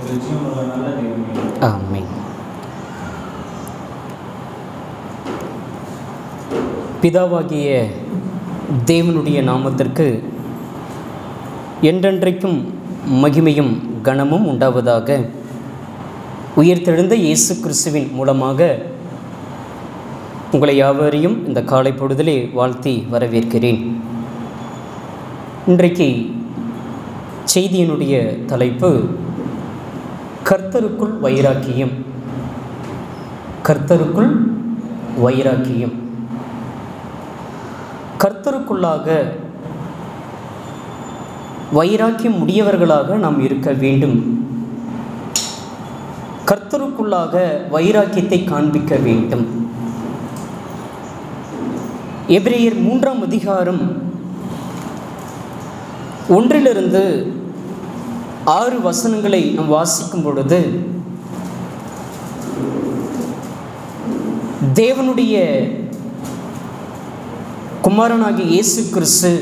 எங்கள் ஜீவனுள்ள நல்ல தேவனே ஆமென் பிதாவாகிய தேவனுடைய நாமத்திற்கு என்றென்றைக்கும் மகிமையும் கனமும் உண்டாவதாக உயிர்த்தெழுந்த இயேசு கிறிஸ்துவின் மூலமாக உங்களை யாவரையும் இந்த காலை பொழுதிலே வாழ்த்தி வரவேற்கிறேன் இன்றைக்கு செய்தியினுடைய தலைப்பு கர்த்தருக்குள் வைராக்கியம் கர்த்தருக்குள் வைராக்கியம் கர்த்தருக்குள்ளாக வைராக்கியம் உடையவர்களாக நாம் இருக்க வேண்டும் கர்த்தருக்குள்ளாக வைராக்கியத்தை காண்பிக்க வேண்டும் எபிரேயர் மூன்றாம் அதிகாரம் ஒன்றிலிருந்து ஆறு வசனங்களை நாம் வாசிக்கும் பொழுது தேவனுடைய குமாரனாகிய இயேசு கிறிஸ்து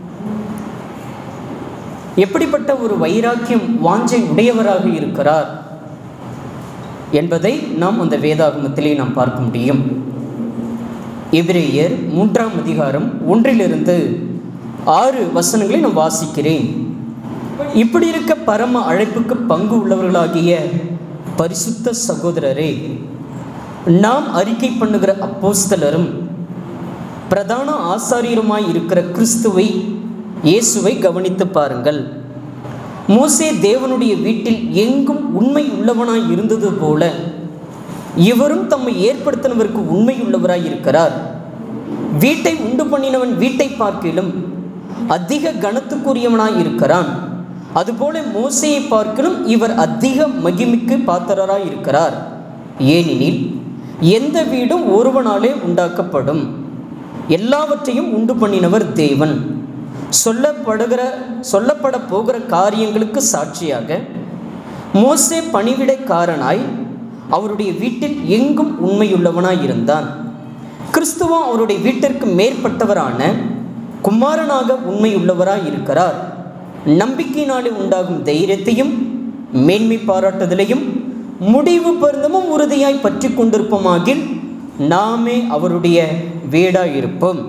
எப்படிப்பட்ட ஒரு வைராக்கியம் வாஞ்சை உடையவராக இருக்கிறார் என்பதை நாம் அந்த வேதாகமத்திலே நாம் பார்க்க முடியும் எபிரேயர் மூன்றாம் அதிகாரம் ஒன்றிலிருந்து ஆறு வசனங்களை நான் வாசிக்கிறேன் இப்படி இருக்க பரம அழைப்புக்கு பங்கு உள்ளவர்களாகிய பரிசுத்த சகோதரரே நாம் அறிக்கை பண்ணுகிற அப்போஸ்தலரும் பிரதான ஆசாரியருமாய் இருக்கிற கிறிஸ்துவை இயேசுவை கவனித்து பாருங்கள் மோசே தேவனுடைய வீட்டில் எங்கும் உண்மை உள்ளவனாய் இருந்தது போல இவரும் தம்மை ஏற்படுத்தினவருக்கு உண்மை உள்ளவராய் இருக்கிறார் வீட்டை உண்டு பண்ணினவன் வீட்டை பார்க்கிலும் அதிக கனத்துக்குரியவனாய் இருக்கிறான் அதுபோல மோசையை பார்க்கிலும் இவர் அதிக மகிமைக்கு பாத்திரராய் இருக்கிறார் ஏனெனில் எந்த வீடும் ஒருவனாலே உண்டாக்கப்படும் எல்லாவற்றையும் உண்டு பண்ணினவர் தேவன் சொல்லப்படுகிற சொல்லப்பட போகிற காரியங்களுக்கு சாட்சியாக மோசே பணிவிடைக்காரனாய் அவருடைய வீட்டில் எங்கும் உண்மையுள்ளவனாய் இருந்தான் கிறிஸ்துவம் அவருடைய வீட்டிற்கு மேற்பட்டவரான குமாரனாக உண்மையுள்ளவராய் இருக்கிறார் நம்பிக்கையினாலே உண்டாகும் தைரியத்தையும் மேன்மை பாராட்டுதலையும் முடிவு பருந்தமும் உறுதியாய் பற்றி கொண்டிருப்போமாகில் நாமே அவருடைய வீடாய் இருப்போம்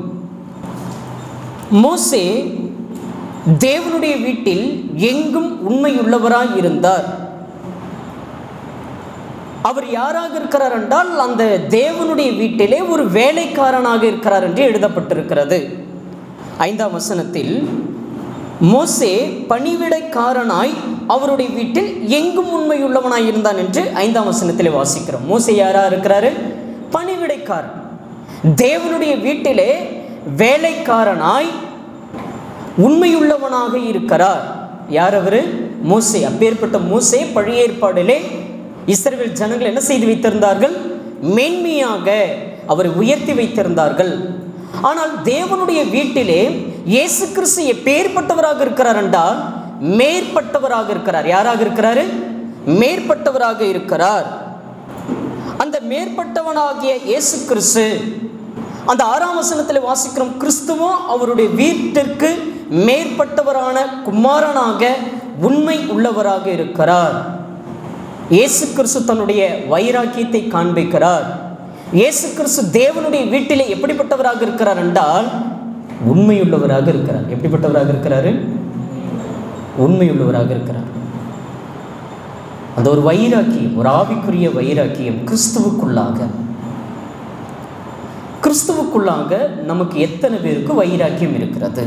மோசே தேவனுடைய வீட்டில் எங்கும் உண்மையுள்ளவராய் இருந்தார் அவர் யாராக இருக்கிறார் என்றால் அந்த தேவனுடைய வீட்டிலே ஒரு வேலைக்காரனாக இருக்கிறார் என்று எழுதப்பட்டிருக்கிறது ஐந்தாம் வசனத்தில் மோசே பணிவிடைக்காரனாய் அவருடைய வீட்டில் எங்கும் உண்மையுள்ளவனாய் இருந்தான் என்று ஐந்தாம் வசனத்திலே வாசிக்கிறோம் மோசே யாரா இருக்கிறாரு பணிவிடைக்காரன் தேவனுடைய வீட்டிலே வேலைக்காரனாய் உண்மையுள்ளவனாக இருக்கிறார் யார் அவர் மோசே அப்பேற்பட்ட மோசே பழைய ஏற்பாடிலே இஸ்ரவேல் ஜனங்கள் என்ன செய்து வைத்திருந்தார்கள் மேன்மையாக அவரை உயர்த்தி வைத்திருந்தார்கள் ஆனால் தேவனுடைய வீட்டிலே இயேசு கிறிஸ்து எப்பேற்பட்டவராக இருக்கிறார் என்றால் மேற்பட்டவராக இருக்கிறார் யாராக இருக்கிறாரு மேற்பட்டவராக இருக்கிறார் அந்த மேற்பட்டவனாகிய இயேசு கிறிஸ்து அந்த ஆறாம் வசனத்தில் வாசிக்கிறோம் கிறிஸ்துவும் அவருடைய வீட்டிற்கு மேற்பட்டவரான குமாரனாக உண்மை உள்ளவராக இருக்கிறார் இயேசு கிறிஸ்து தன்னுடைய வைராக்கியத்தை காண்பிக்கிறார் இயேசு கிறிஸ்து தேவனுடைய வீட்டிலே எப்படிப்பட்டவராக இருக்கிறார் என்றால் உண்மையுள்ளவராக இருக்கிறார் எப்படிப்பட்டவராக இருக்கிறாரு உண்மையுள்ளவராக இருக்கிறார் அந்த ஒரு வைராக்கியம் ஒரு ஆவிக்குரிய வைராக்கியம் கிறிஸ்துவுக்குள்ளாக கிறிஸ்துவுக்குள்ளாக நமக்கு எத்தனை பேருக்கு வைராக்கியம் இருக்கிறது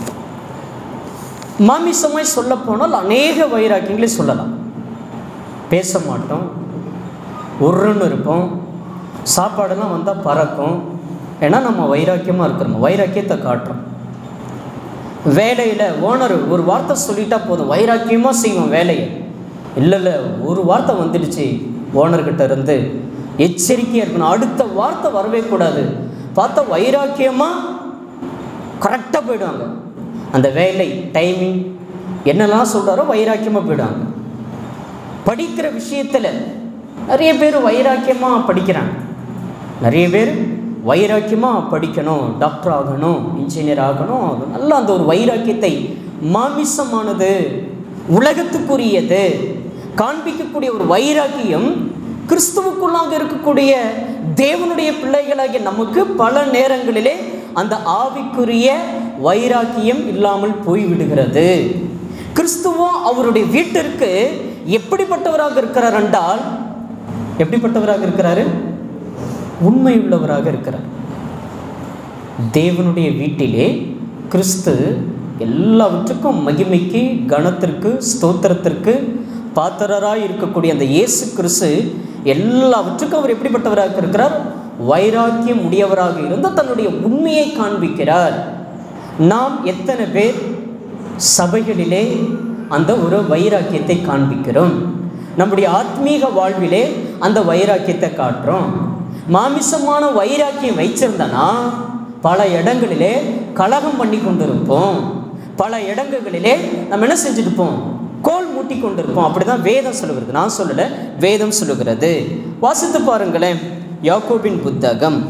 மாமிசமாய் சொல்ல போனால் அநேக வைராக்கியங்களை சொல்லலாம் பேச மாட்டோம் உருன்னு இருப்போம் சாப்பாடெல்லாம் வந்தால் பறக்கும் ஏன்னா நம்ம வைராக்கியமாக இருக்கிறோம் வைராக்கியத்தை காட்டுறோம் வேலையில் ஓனர் ஒரு வார்த்தை சொல்லிட்டா போதும் வைராக்கியமாக செய்வோம் வேலையை இல்லை இல்லை ஒரு வார்த்தை வந்துடுச்சு ஓனர்கிட்ட இருந்து எச்சரிக்கையாக இருக்கணும் அடுத்த வார்த்தை வரவே கூடாது பார்த்தா வைராக்கியமாக கரெக்டாக போயிடுவாங்க அந்த வேலை டைமிங் என்னெல்லாம் சொல்கிறாரோ வைராக்கியமாக போயிடுவாங்க படிக்கிற விஷயத்தில் நிறைய பேர் வைராக்கியமாக படிக்கிறாங்க நிறைய பேர் வைராக்கியமாக படிக்கணும் டாக்டர் ஆகணும் இன்ஜினியர் ஆகணும் நல்லா அந்த ஒரு வைராக்கியத்தை மாமிசமானது உலகத்துக்குரியது காண்பிக்கக்கூடிய ஒரு வைராக்கியம் கிறிஸ்துவுக்குள்ளாக இருக்கக்கூடிய தேவனுடைய பிள்ளைகளாகிய நமக்கு பல நேரங்களிலே அந்த ஆவிக்குரிய வைராக்கியம் இல்லாமல் போய்விடுகிறது கிறிஸ்துவோ அவருடைய வீட்டிற்கு எப்படிப்பட்டவராக இருக்கிறார் என்றால் எப்படிப்பட்டவராக இருக்கிறாரு உண்மையுள்ளவராக இருக்கிறார் தேவனுடைய வீட்டிலே கிறிஸ்து எல்லாவற்றுக்கும் மகிமைக்கு கணத்திற்கு ஸ்தோத்திரத்திற்கு பாத்திரராய் இருக்கக்கூடிய அந்த இயேசு கிறிஸ்து எல்லாவற்றுக்கும் அவர் எப்படிப்பட்டவராக இருக்கிறார் வைராக்கியம் உடையவராக இருந்து தன்னுடைய உண்மையை காண்பிக்கிறார் நாம் எத்தனை பேர் சபைகளிலே அந்த ஒரு வைராக்கியத்தை காண்பிக்கிறோம் நம்முடைய ஆத்மீக வாழ்விலே அந்த வைராக்கியத்தை காட்டுறோம் மாமிசமான வைராக்கியம் வைச்சிருந்தனா பல இடங்களிலே கலகம் பண்ணி கொண்டிருப்போம் பல இடங்களிலே நம்ம என்ன செஞ்சுருப்போம் கோல் மூட்டி கொண்டிருப்போம் அப்படிதான் வேதம் சொல்லுகிறது நான் சொல்லலை வேதம் சொல்லுகிறது வாசித்து பாருங்களேன் யாக்கோபின் புத்தகம்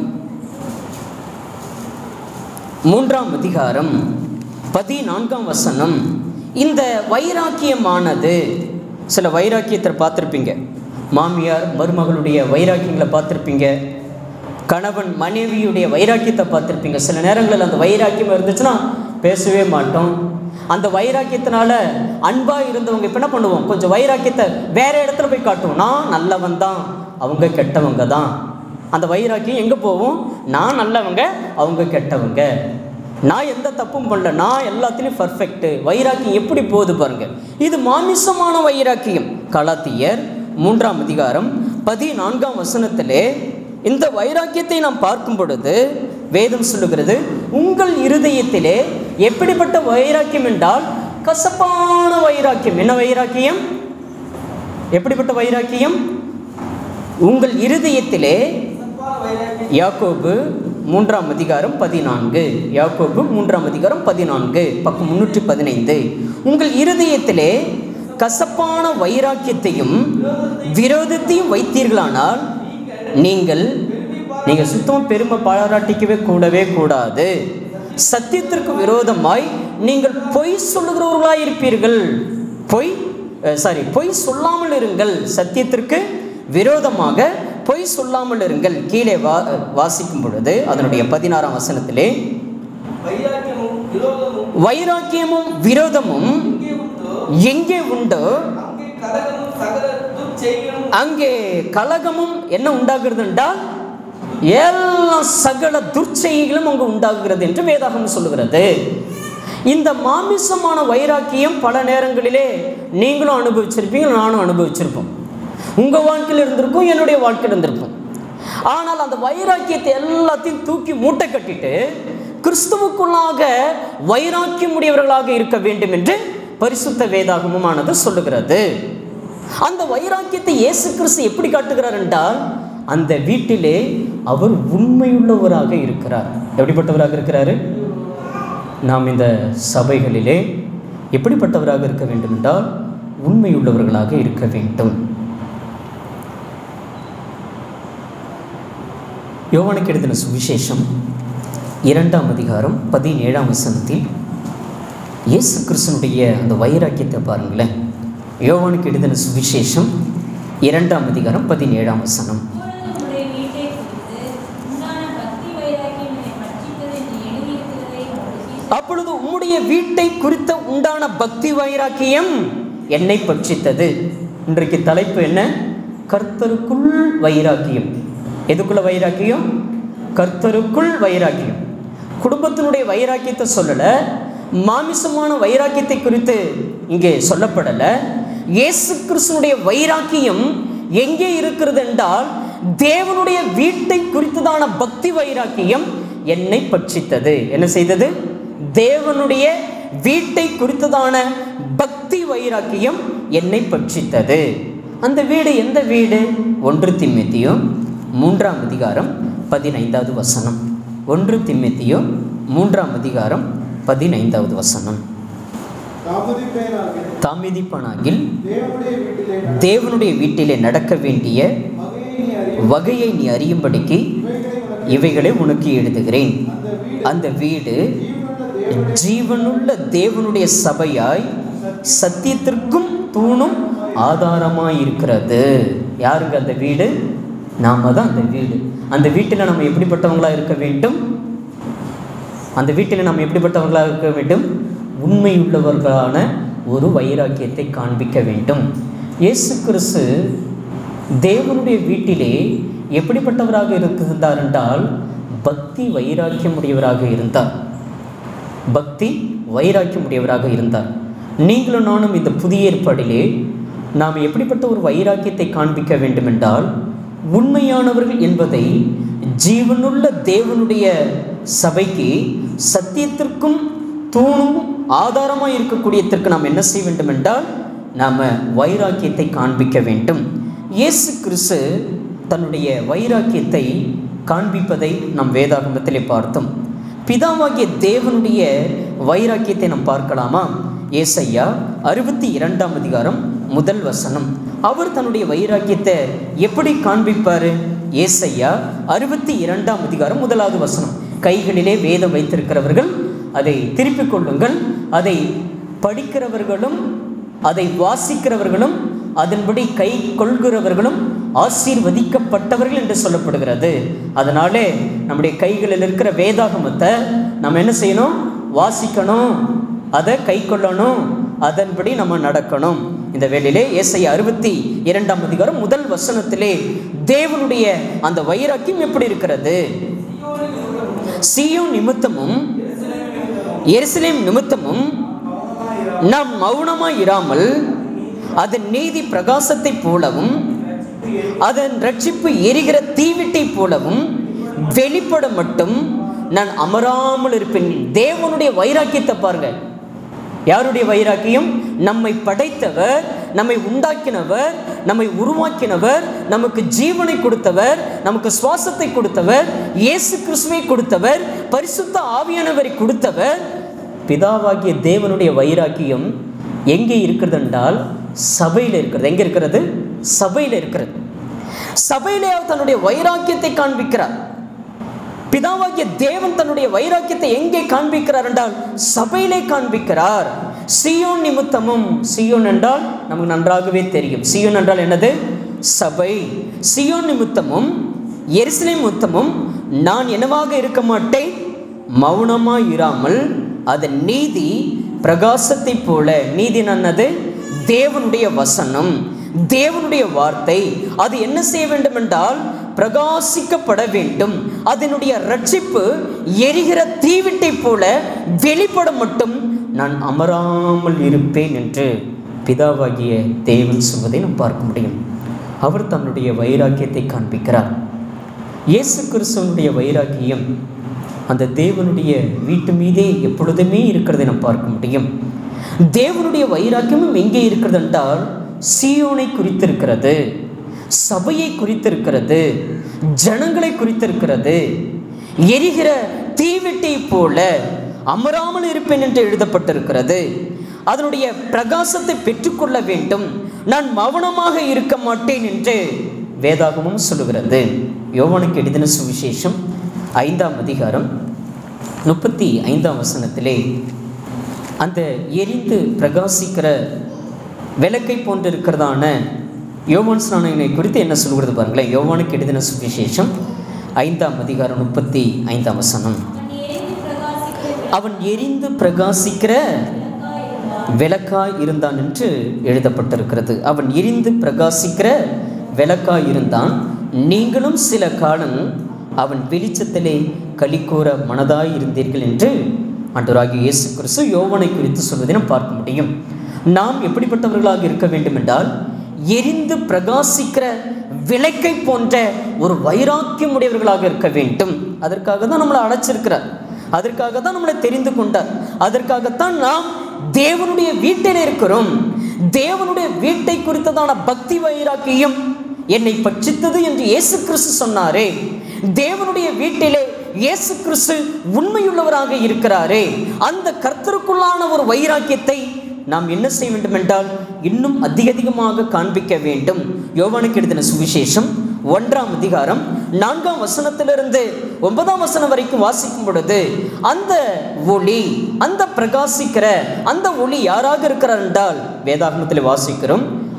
மூன்றாம் அதிகாரம் பதினான்காம் வசனம் இந்த வைராக்கியமானது சில வைராக்கியத்தை பார்த்துருப்பீங்க மாமியார் மருமகளுடைய வைராக்கியங்களை பார்த்துருப்பீங்க கணவன் மனைவியுடைய வைராக்கியத்தை பார்த்துருப்பீங்க சில நேரங்களில் அந்த வைராக்கியம் இருந்துச்சுன்னா பேசவே மாட்டோம் அந்த வைராக்கியத்தினால அன்பாக இருந்தவங்க இப்போ என்ன பண்ணுவோம் கொஞ்சம் வைராக்கியத்தை வேற இடத்துல போய் காட்டுவோம் நான் நல்லவன் தான் அவங்க கெட்டவங்க தான் அந்த வைராக்கியம் எங்கே போகும் நான் நல்லவங்க அவங்க கெட்டவங்க நான் எந்த தப்பும் பண்ணல நான் எல்லாத்துலேயும் பர்ஃபெக்ட்டு வைராக்கியம் எப்படி போகுது பாருங்க இது மாமிசமான வைராக்கியம் கலாத்தியர் மூன்றாம் அதிகாரம் பதினான்காம் வசனத்திலே இந்த வைராக்கியத்தை நாம் பார்க்கும் பொழுது வேதம் சொல்லுகிறது உங்கள் இருதயத்திலே எப்படிப்பட்ட வைராக்கியம் என்றால் கசப்பான வைராக்கியம் என்ன வைராக்கியம் எப்படிப்பட்ட வைராக்கியம் உங்கள் இருதயத்திலே யாக்கோபு மூன்றாம் அதிகாரம் பதினான்கு யாக்கோபு மூன்றாம் அதிகாரம் பதினான்கு பக்கம் முன்னூற்றி பதினைந்து உங்கள் இருதயத்திலே கசப்பான வைராக்கியத்தையும் விரோதத்தையும் வைத்தீர்களானால் நீங்கள் நீங்கள் சுத்தம் பெருமை பாராட்டிக்கவே கூடவே கூடாது சத்தியத்திற்கு விரோதமாய் நீங்கள் பொய் சொல்லுகிறவர்களாய் இருப்பீர்கள் பொய் சாரி பொய் சொல்லாமல் இருங்கள் சத்தியத்திற்கு விரோதமாக பொய் சொல்லாமல் இருங்கள் கீழே வா வாசிக்கும் பொழுது அதனுடைய பதினாறாம் வசனத்திலே வைராக்கியமும் விரோதமும் வைராக்கியமும் விரோதமும் எங்கே உண்டோ எங்கே உண்டோ அங்கே கலகமும் சகல துர்ச்செய்களும் அங்கே கலகமும் என்ன உண்டாகிறது என்றால் எல்லா சகல துர்ச்செய்களும் அங்கு உண்டாகிறது என்று வேதாகம் சொல்லுகிறது இந்த மாமிசமான வைராக்கியம் பல நேரங்களிலே நீங்களும் அனுபவிச்சிருப்பீங்க நானும் அனுபவிச்சிருப்போம் உங்கள் வாழ்க்கையில் இருந்திருக்கும் என்னுடைய வாழ்க்கையில் இருந்திருக்கும் ஆனால் அந்த வைராக்கியத்தை எல்லாத்தையும் தூக்கி மூட்டை கட்டிட்டு கிறிஸ்துவுக்குள்ளாக வைராக்கியம் உடையவர்களாக இருக்க வேண்டும் என்று பரிசுத்த வேதாகமுமானது சொல்லுகிறது அந்த வைராக்கியத்தை இயேசு கிறிஸ்து எப்படி காட்டுகிறார் என்றால் அந்த வீட்டிலே அவர் உண்மையுள்ளவராக இருக்கிறார் எப்படிப்பட்டவராக இருக்கிறாரு நாம் இந்த சபைகளிலே எப்படிப்பட்டவராக இருக்க வேண்டும் என்றால் உண்மையுள்ளவர்களாக இருக்க வேண்டும் யோவானுக்கு எழுதின சுவிசேஷம் இரண்டாம் அதிகாரம் பதினேழாம் வசனத்தில் இயேசு கிறிஸ்தனுடைய அந்த வைராக்கியத்தை பாருங்களேன் யோவானுக்கு எழுதின சுவிசேஷம் இரண்டாம் அதிகாரம் பதினேழாம் வசனம் அப்பொழுது உம்முடைய வீட்டை குறித்து உண்டான பக்தி வைராக்கியம் என்னை பட்சித்தது அப்பொழுது உம்முடைய வீட்டை குறித்த உண்டான பக்தி வைராக்கியம் என்னை பட்சித்தது இன்றைக்கு தலைப்பு என்ன கர்த்தருக்குள் வைராக்கியம் எதுக்குள்ள வைராக்கியம் கர்த்தருக்குள் வைராக்கியம் குடும்பத்தினுடைய வைராக்கியத்தை சொல்லலை மாமிசமான வைராக்கியத்தை குறித்து இங்கே சொல்லப்படலை இயேசு கிறிஸ்துனுடைய வைராக்கியம் எங்கே இருக்கிறது என்றால் தேவனுடைய வீட்டை குறித்ததான பக்தி வைராக்கியம் என்னை பட்சித்தது என்ன செய்தது தேவனுடைய வீட்டை குறித்ததான பக்தி வைராக்கியம் என்னை பட்சித்தது அந்த வீடு எந்த வீடு ஒன்று திம்மெத்தியோ மூன்றாம் அதிகாரம் பதினைந்தாவது வசனம் ஒன்று திம்மெத்தியோ மூன்றாம் அதிகாரம் பதினைந்தாவது வசனம் தாமதிப்பேனாக தாமிதிப்பனாகில் தேவனுடைய வீட்டிலே தேவனுடைய வீட்டிலே நடக்க வேண்டிய வகையை நீ அறிய வகையை நீ அறியும்படிக்கு இவைகளை உனக்கு இவைகளை உனக்கு எழுதுகிறேன் அந்த வீடு அந்த வீடு ஜீவனுள்ள தேவனுடைய ஜீவனுள்ள தேவனுடைய சபையாய் சத்தியத்திற்கும் தூணும் ஆதாரமாக இருக்கிறது யாருங்க அந்த வீடு நாம தான் அந்த வீடு அந்த வீட்டில் நம்ம எப்படிப்பட்டவங்களா இருக்க வேண்டும் அந்த வீட்டில் நாம் எப்படிப்பட்டவர்களாக இருக்க வேண்டும் உண்மையுள்ளவர்களான ஒரு வைராக்கியத்தை காண்பிக்க வேண்டும் இயேசு கிறிஸ்து தேவனுடைய வீட்டிலே எப்படிப்பட்டவராக இருந்தார் என்றால் பக்தி வைராக்கியம் உடையவராக இருந்தார் பக்தி வைராக்கியம் உடையவராக இருந்தார் நீங்களும் நானும் இந்த புதிய ஏற்பாடிலே நாம் எப்படிப்பட்ட ஒரு வைராக்கியத்தை காண்பிக்க வேண்டுமென்றால் உண்மையானவர்கள் என்பதை ஜீவனுள்ள தேவனுடைய சபைக்கு சத்தியத்திற்கும் தூணும் ஆதாரமாக இருக்கக்கூடியதற்கு நாம் என்ன செய்ய வேண்டும் என்றால் நாம் வைராக்கியத்தை காண்பிக்க வேண்டும் இயேசு கிறிஸ்து தன்னுடைய வைராக்கியத்தை காண்பிப்பதை நாம் வேதாகமத்திலே பார்த்தோம் பிதாவாகிய தேவனுடைய வைராக்கியத்தை நாம் பார்க்கலாமா ஏசையா அறுபத்தி இரண்டாம் அதிகாரம் முதல் வசனம் அவர் தன்னுடைய வைராக்கியத்தை எப்படி காண்பிப்பார் ஏசையா அறுபத்தி இரண்டாம் அதிகாரம் முதலாவது வசனம் கைகளிலே வேதம் வைத்திருக்கிறவர்கள் அதை திருப்பிக் கொள்ளுங்கள் அதை படிக்கிறவர்களும் அதை வாசிக்கிறவர்களும் அதன்படி கை கொள்கிறவர்களும் ஆசீர்வதிக்கப்பட்டவர்கள் என்று சொல்லப்படுகிறது அதனாலே நம்முடைய கைகளில் இருக்கிற வேதாகமத்தை நம்ம என்ன செய்யணும் வாசிக்கணும் அதை கை கொள்ளணும் அதன்படி நம்ம நடக்கணும் இந்த வேளையிலே ஏசை அறுபத்தி இரண்டாம் அதிகாரம் முதல் வசனத்திலே தேவனுடைய அந்த வைராக்கியம் எப்படி இருக்கிறது சியோன் நிமித்தமும் எருசலேம் நிமித்தமும் நாம் மௌனமாய் இராமல் அதன் நீதி பிரகாசத்தை போலவும் அதன் ரட்சிப்பு எரிகிற தீவிட்டை போலவும் வெளிப்பட மட்டும் நான் அமராமல் இருப்பேன் தேவனுடைய வைராக்கியத்தை பாருங்க யாருடைய வைராக்கியம் நம்மை படைத்தவர் நம்மை உண்டாக்கினவர் நம்மை உருவாக்கினவர் நமக்கு ஜீவனை கொடுத்தவர் நமக்கு சுவாசத்தை கொடுத்தவர் இயேசு கிறிஸ்துவை கொடுத்தவர் பரிசுத்த ஆவியானவரை கொடுத்தவர் பிதாவாகிய தேவனுடைய வைராக்கியம் எங்கே இருக்கிறது என்றால் சபையில் இருக்கிறது எங்கே இருக்கிறது சபையில் இருக்கிறது சபையிலே அவர் தன்னுடைய வைராக்கியத்தை காண்பிக்கிறார் பிதாவாகிய தேவன் தன்னுடைய வைராக்கியத்தை எங்கே காண்பிக்கிறார் என்றால் சபையிலே காண்பிக்கிறார் சியோன் நிமித்தமும் சியோன் என்றால் நமக்கு நன்றாகவே தெரியும் சியோன் என்றால் என்னது சபை சியோன் நிமித்தமும் எருசலேம் நிமித்தமும் நான் என்னவாக இருக்க மாட்டேன் மௌனமாய் இராமல் அதன் நீதி பிரகாசத்தை போல நீதி நன்னது தேவனுடைய வசனம் தேவனுடைய வார்த்தை அது என்ன செய்ய வேண்டும் என்றால் பிரகாசிக்கப்பட வேண்டும் அதனுடைய ரட்சிப்பு எரிகிற தீவிட்டை போல வெளிப்பட மட்டும் நான் அமராமல் இருப்பேன் என்று பிதாவாகிய தேவன் சொல்வதை நாம் பார்க்க முடியும் அவர் தன்னுடைய வைராக்கியத்தை காண்பிக்கிறார் இயேசு கிறிஸ்துவனுடைய வைராக்கியம் அந்த தேவனுடைய வீட்டு மீதே எப்பொழுதுமே இருக்கிறதை நாம் பார்க்க முடியும் தேவனுடைய வைராக்கியமும் எங்கே இருக்கிறது என்றால் சீயோனை குறித்திருக்கிறது சபையை குறித்திருக்கிறது ஜனங்களை குறித்திருக்கிறது எரிகிற தீவெட்டை போல அமராமல் இருப்பேன் என்று எழுதப்பட்டிருக்கிறது அதனுடைய பிரகாசத்தை பெற்றுக்கொள்ள வேண்டும் நான் மௌனமாக இருக்க மாட்டேன் என்று வேதாகமும் சொல்லுகிறது யோவானுக்கு எழுதின சுவிசேஷம் ஐந்தாம் அதிகாரம் முப்பத்தி ஐந்தாம் வசனத்திலே அந்த எரிந்து பிரகாசிக்கிற விளக்கை போன்றிருக்கிறதான யோவான் ஸ்நானனை குறித்து என்ன சொல்கிறது பாருங்களேன் யோவானுக்கு எழுதின சுவிசேஷம் ஐந்தாம் அதிகாரம் முப்பத்தி ஐந்தாம் வசனம் அவன் எரிந்து பிரகாசிக்கிற விளக்காய் இருந்தான் என்று எழுதப்பட்டிருக்கிறது அவன் எரிந்து பிரகாசிக்கிற விளக்காய் இருந்தான் நீங்களும் சில காலம் அவன் வெளிச்சத்திலே களிக்கூற மனதாய் இருந்தீர்கள் என்று ஆண்டவராகிய இயேசு கிறிஸ்து யோவனை குறித்து சொல்வதை நாம் பார்க்க முடியும் நாம் எப்படிப்பட்டவர்களாக இருக்க வேண்டும் என்றால் எரிந்து பிரகாசிக்கிற விளக்கை போன்ற ஒரு வைராக்கியம் உடையவர்களாக இருக்க வேண்டும் அதற்காக தான் நம்மளை அழைச்சிருக்கிறார் அதற்காக தான் நம்மளை தெரிந்து கொண்டார் அதற்காகத்தான் நாம் தேவனுடைய வீட்டில் இருக்கிறோம் தேவனுடைய வீட்டை குறித்ததான பக்தி வைராக்கியம் என்னை பட்சித்தது என்று இயேசு கிறிஸ்து சொன்னாரே தேவனுடைய வீட்டிலே இயேசு கிறிஸ்து உண்மையுள்ளவராக இருக்கிறாரே அந்த கர்த்தருக்குள்ளான ஒரு வைராக்கியத்தை நாம் என்ன செய்ய வேண்டும் என்றால் இன்னும் அதிக அதிகமாக காண்பிக்க வேண்டும் யோவானுக்கு எழுதின சுவிசேஷம் ஒன்றாம் அதிகாரம் நான்காம் வசனத்திலிருந்து ஒன்பதாம் வசனம் வரைக்கும் வாசிக்கும் பொழுது அந்த ஒளி அந்த பிரகாசிக்கிற அந்த ஒளி யாராக இருக்கிறார் என்றால் வேதாகமத்தில் வாசிக்கிறோம்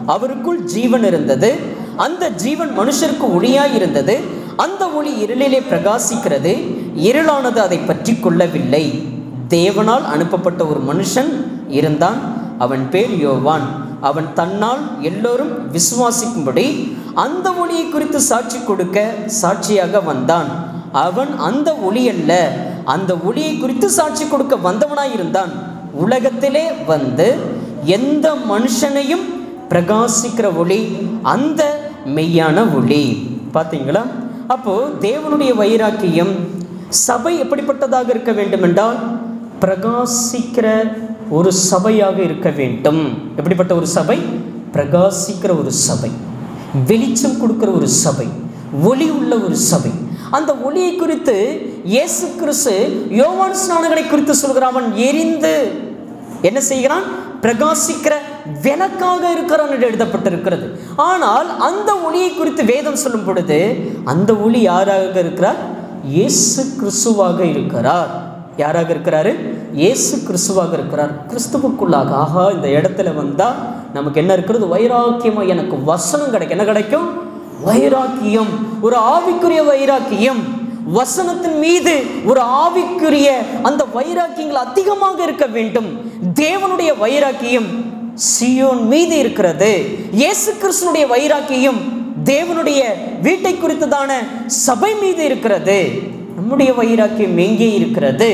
அவருக்குள் ஜீவன் இருந்தது அந்த ஜீவன் மனுஷருக்கு ஒளியாய் இருந்தது அந்த ஒளி இருளிலே பிரகாசிக்கிறது இருளானது அதை பற்றி கொள்ளவில்லை தேவனால் அனுப்பப்பட்ட ஒரு மனுஷன் இருந்தான் அவன் பேர் யோவான் அவன் தன்னால் எல்லோரும் விசுவாசிக்கும்படி அந்த ஒளியை குறித்து சாட்சி கொடுக்க சாட்சியாக வந்தான் அவன் அந்த ஒளி அல்ல அந்த ஒளியை குறித்து சாட்சி கொடுக்க வந்தவனாய் இருந்தான் உலகத்திலே வந்து எந்த மனுஷனையும் பிரகாசிக்கிற ஒளி அந்த மெய்யான ஒளி பார்த்தீங்களா அப்போ தேவனுடைய வைராக்கியம் சபை எப்படிப்பட்டதாக இருக்க வேண்டும் என்றால் பிரகாசிக்கிற ஒரு சபையாக இருக்க வேண்டும் எப்படிப்பட்ட ஒரு சபை பிரகாசிக்கிற ஒரு சபை வெளிச்சம் கொடுக்கிற ஒரு சபை ஒளி உள்ள ஒரு சபை அந்த ஒளியை குறித்து இயேசு கிறிஸ்து யோவான் ஸ்நானங்களை குறித்து சொல்கிறான் அவன் எரிந்து என்ன செய்கிறான் பிரகாசிக்கிற விளக்காக இருக்கிறான் என்று எழுதப்பட்டிருக்கிறது ஆனால் அந்த ஒளியை குறித்து வேதம் சொல்லும் பொழுது அந்த ஒளி யாராக இருக்கிறார் இயேசு கிறிஸ்துவாக இருக்கிறார் யாராக இருக்கிறாரு இயேசு கிறிஸ்துவாக இருக்கிறார் கிறிஸ்துவுக்குள்ளாக ஆஹா இந்த இடத்துல வந்தால் நமக்கு என்ன இருக்கிறது வைராக்கியமா எனக்கு வசனம் கிடைக்கும் என்ன கிடைக்கும் வைராக்கியம் ஒரு ஆவிக்குரிய வைராக்கியம் வசனத்தின் மீது ஒரு ஆவிக்குரிய அந்த வைராக்கியங்கள் அதிகமாக இருக்க வேண்டும் தேவனுடைய வைராக்கியம் சியோன் மீது இருக்கிறது இயேசு கிறிஸ்துனுடைய வைராக்கியம் தேவனுடைய வீட்டை குறித்ததான சபை மீது இருக்கிறது நம்முடைய வைராக்கியம் எங்கே இருக்கிறது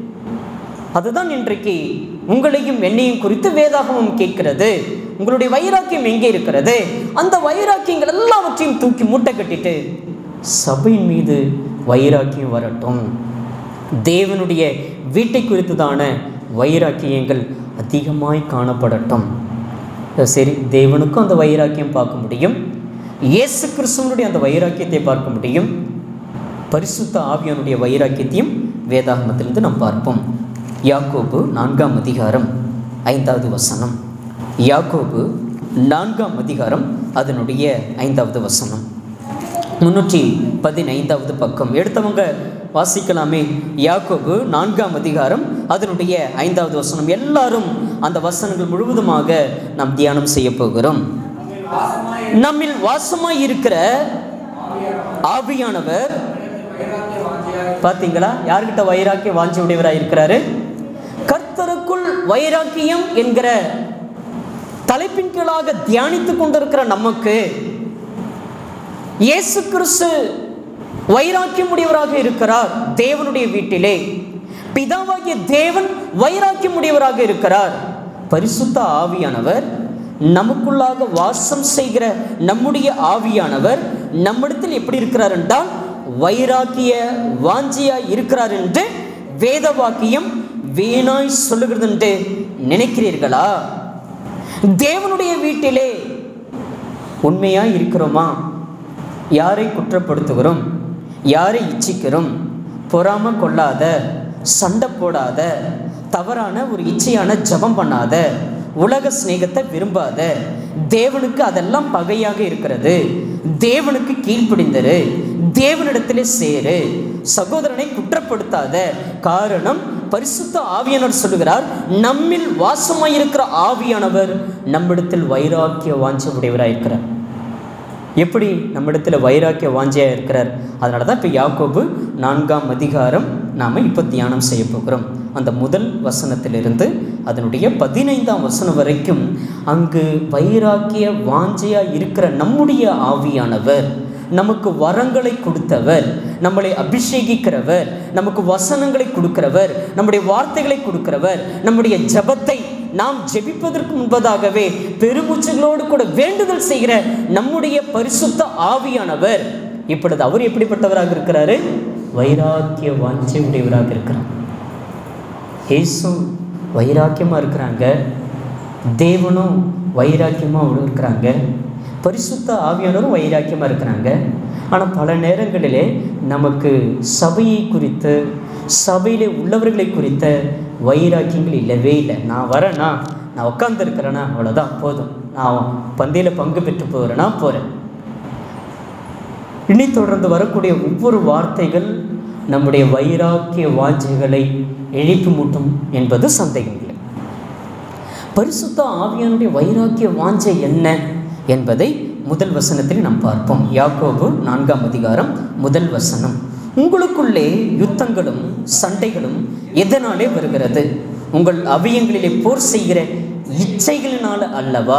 அதுதான் இன்றைக்கு உங்களையும் என்னையும் குறித்து வேதாகமம் கேட்கிறது உங்களுடைய வைராக்கியம் எங்கே இருக்கிறது அந்த வைராக்கியங்கள் எல்லாவற்றையும் தூக்கி மூட்டை கட்டிட்டு சபையின் மீது வைராக்கியம் வரட்டும் தேவனுடைய வீட்டை குறித்ததான வைராக்கியங்கள் அதிகமாய் காணப்படட்டும் சரி தேவனுக்கும் அந்த வைராக்கியம் பார்க்க முடியும் இயேசு கிறிஸ்துவனுடைய அந்த வைராக்கியத்தை பார்க்க முடியும் பரிசுத்த ஆவியானுடைய வைராக்கியத்தையும் வேதாகமத்திலிருந்து நாம் பார்ப்போம் யாக்கோபு நான்காம் அதிகாரம் ஐந்தாவது வசனம் யாக்கோபு நான்காம் அதிகாரம் அதனுடைய ஐந்தாவது வசனம் முன்னூற்றி பதினைந்தாவது பக்கம் எடுத்தவங்க வாசிக்கலாமே யாக்கோபு நான்காம் அதிகாரம் அதனுடைய ஐந்தாவது வசனம் எல்லாரும் அந்த வசனங்கள் முழுவதுமாக நாம் தியானம் செய்ய போகிறோம் நம்மில் வாசமாய் இருக்கிற ஆவியானவர் பார்த்தீங்களா யார்கிட்ட வைராக்கிய வாஞ்சி உடையவராக இருக்கிறாரு கர்த்தருக்குள் வைராக்கியம் என்கிற தலைப்பின் கீழாக தியானித்துக் கொண்டிருக்கிற நமக்கு இயேசு கிறிஸ்து வைராக்கியம் உடையவராக இருக்கிறார் தேவனுடைய வீட்டிலே பிதாவாகிய தேவன் வைராக்கியம் உடையவராக இருக்கிறார் பரிசுத்த ஆவியானவர் நமக்குள்ளாக வாசம் செய்கிற நம்முடைய ஆவியானவர் நம்மிடத்தில் எப்படி இருக்கிறார் என்றால் வைராக்கிய வாஞ்சியா இருக்கிறார் என்று வேத வாக்கியம் வீணாய் சொல்லுகிறது என்று நினைக்கிறீர்களா தேவனுடைய வீட்டிலே உண்மையா இருக்கிறோமா யாரை குற்றப்படுத்துகிறோம் யாரை இச்சிக்கிறோம் பொறாம கொள்ளாத சண்டை போடாத தவறான ஒரு இச்சையான ஜபம் பண்ணாத உலக சிநேகத்தை விரும்பாத தேவனுக்கு அதெல்லாம் பகையாக இருக்கிறது தேவனுக்கு கீழ்ப்பிடிந்தரு தேவனிடத்திலே சேரு சகோதரனை குற்றப்படுத்தாத காரணம் பரிசுத்த ஆவியானவர் சொல்லுகிறார் நம்மில் வாசமாயிருக்கிற ஆவியானவர் நம்மிடத்தில் வைராக்கிய வாஞ்ச உடையவராக இருக்கிறார் எப்படி நம்மிடத்தில் வைராக்கிய வாஞ்சியாக இருக்கிறார் அதனால தான் இப்போ யாக்கோபு நான்காம் அதிகாரம் நாம் இப்போ தியானம் செய்ய போகிறோம் அந்த முதல் வசனத்திலிருந்து அதனுடைய பதினைந்தாம் வசனம் வரைக்கும் அங்கு வைராக்கிய வாஞ்சையாக இருக்கிற நம்முடைய ஆவியானவர் நமக்கு வரங்களை கொடுத்தவர் நம்மளை அபிஷேகிக்கிறவர் நமக்கு வசனங்களை கொடுக்கிறவர் நம்முடைய வார்த்தைகளை கொடுக்கிறவர் நம்முடைய ஜபத்தை நாம் ஜெபிப்பதற்கு முன்பதாகவே பெருமூச்சுகளோடு கூட வேண்டுதல் செய்கிற நம்முடைய பரிசுத்த ஆவியானவர் இப்பொழுது அவர் எப்படிப்பட்டவராக இருக்கிறாரு வைராக்கிய வாஞ்சை உடையவராக இருக்கிறார் இயேசு வைராக்கியமாக இருக்கிறாங்க தேவனும் வைராக்கியமாக இருக்கிறாங்க பரிசுத்த ஆவியானவரும் வைராக்கியமாக இருக்கிறாங்க ஆனால் பல நேரங்களிலே நமக்கு சபையை குறித்து சபையிலே உள்ளவர்களை குறித்த வைராக்கியங்கள் இல்லவே இல்லை நான் வரேனா நான் உட்காந்துருக்கிறேன்னா அவ்வளோதான் போதும் நான் பந்தியில் பங்கு பெற்று போகிறேன்னா போகிறேன் இனி தொடர்ந்து வரக்கூடிய ஒவ்வொரு வார்த்தைகள் நம்முடைய வைராக்கிய வாஞ்சைகளை எழுப்பி மூட்டும் என்பது சந்தேகம் இல்லை பரிசுத்த ஆவியானுடைய வைராக்கிய வாஞ்சை என்ன என்பதை முதல் வசனத்தில் நாம் பார்ப்போம் யாக்கோபு நான்காம் அதிகாரம் முதல் வசனம் உங்களுக்குள்ளே யுத்தங்களும் சண்டைகளும் எதனாலே வருகிறது உங்கள் அவயங்களிலே போர் செய்கிற இச்சைகளினால அல்லவா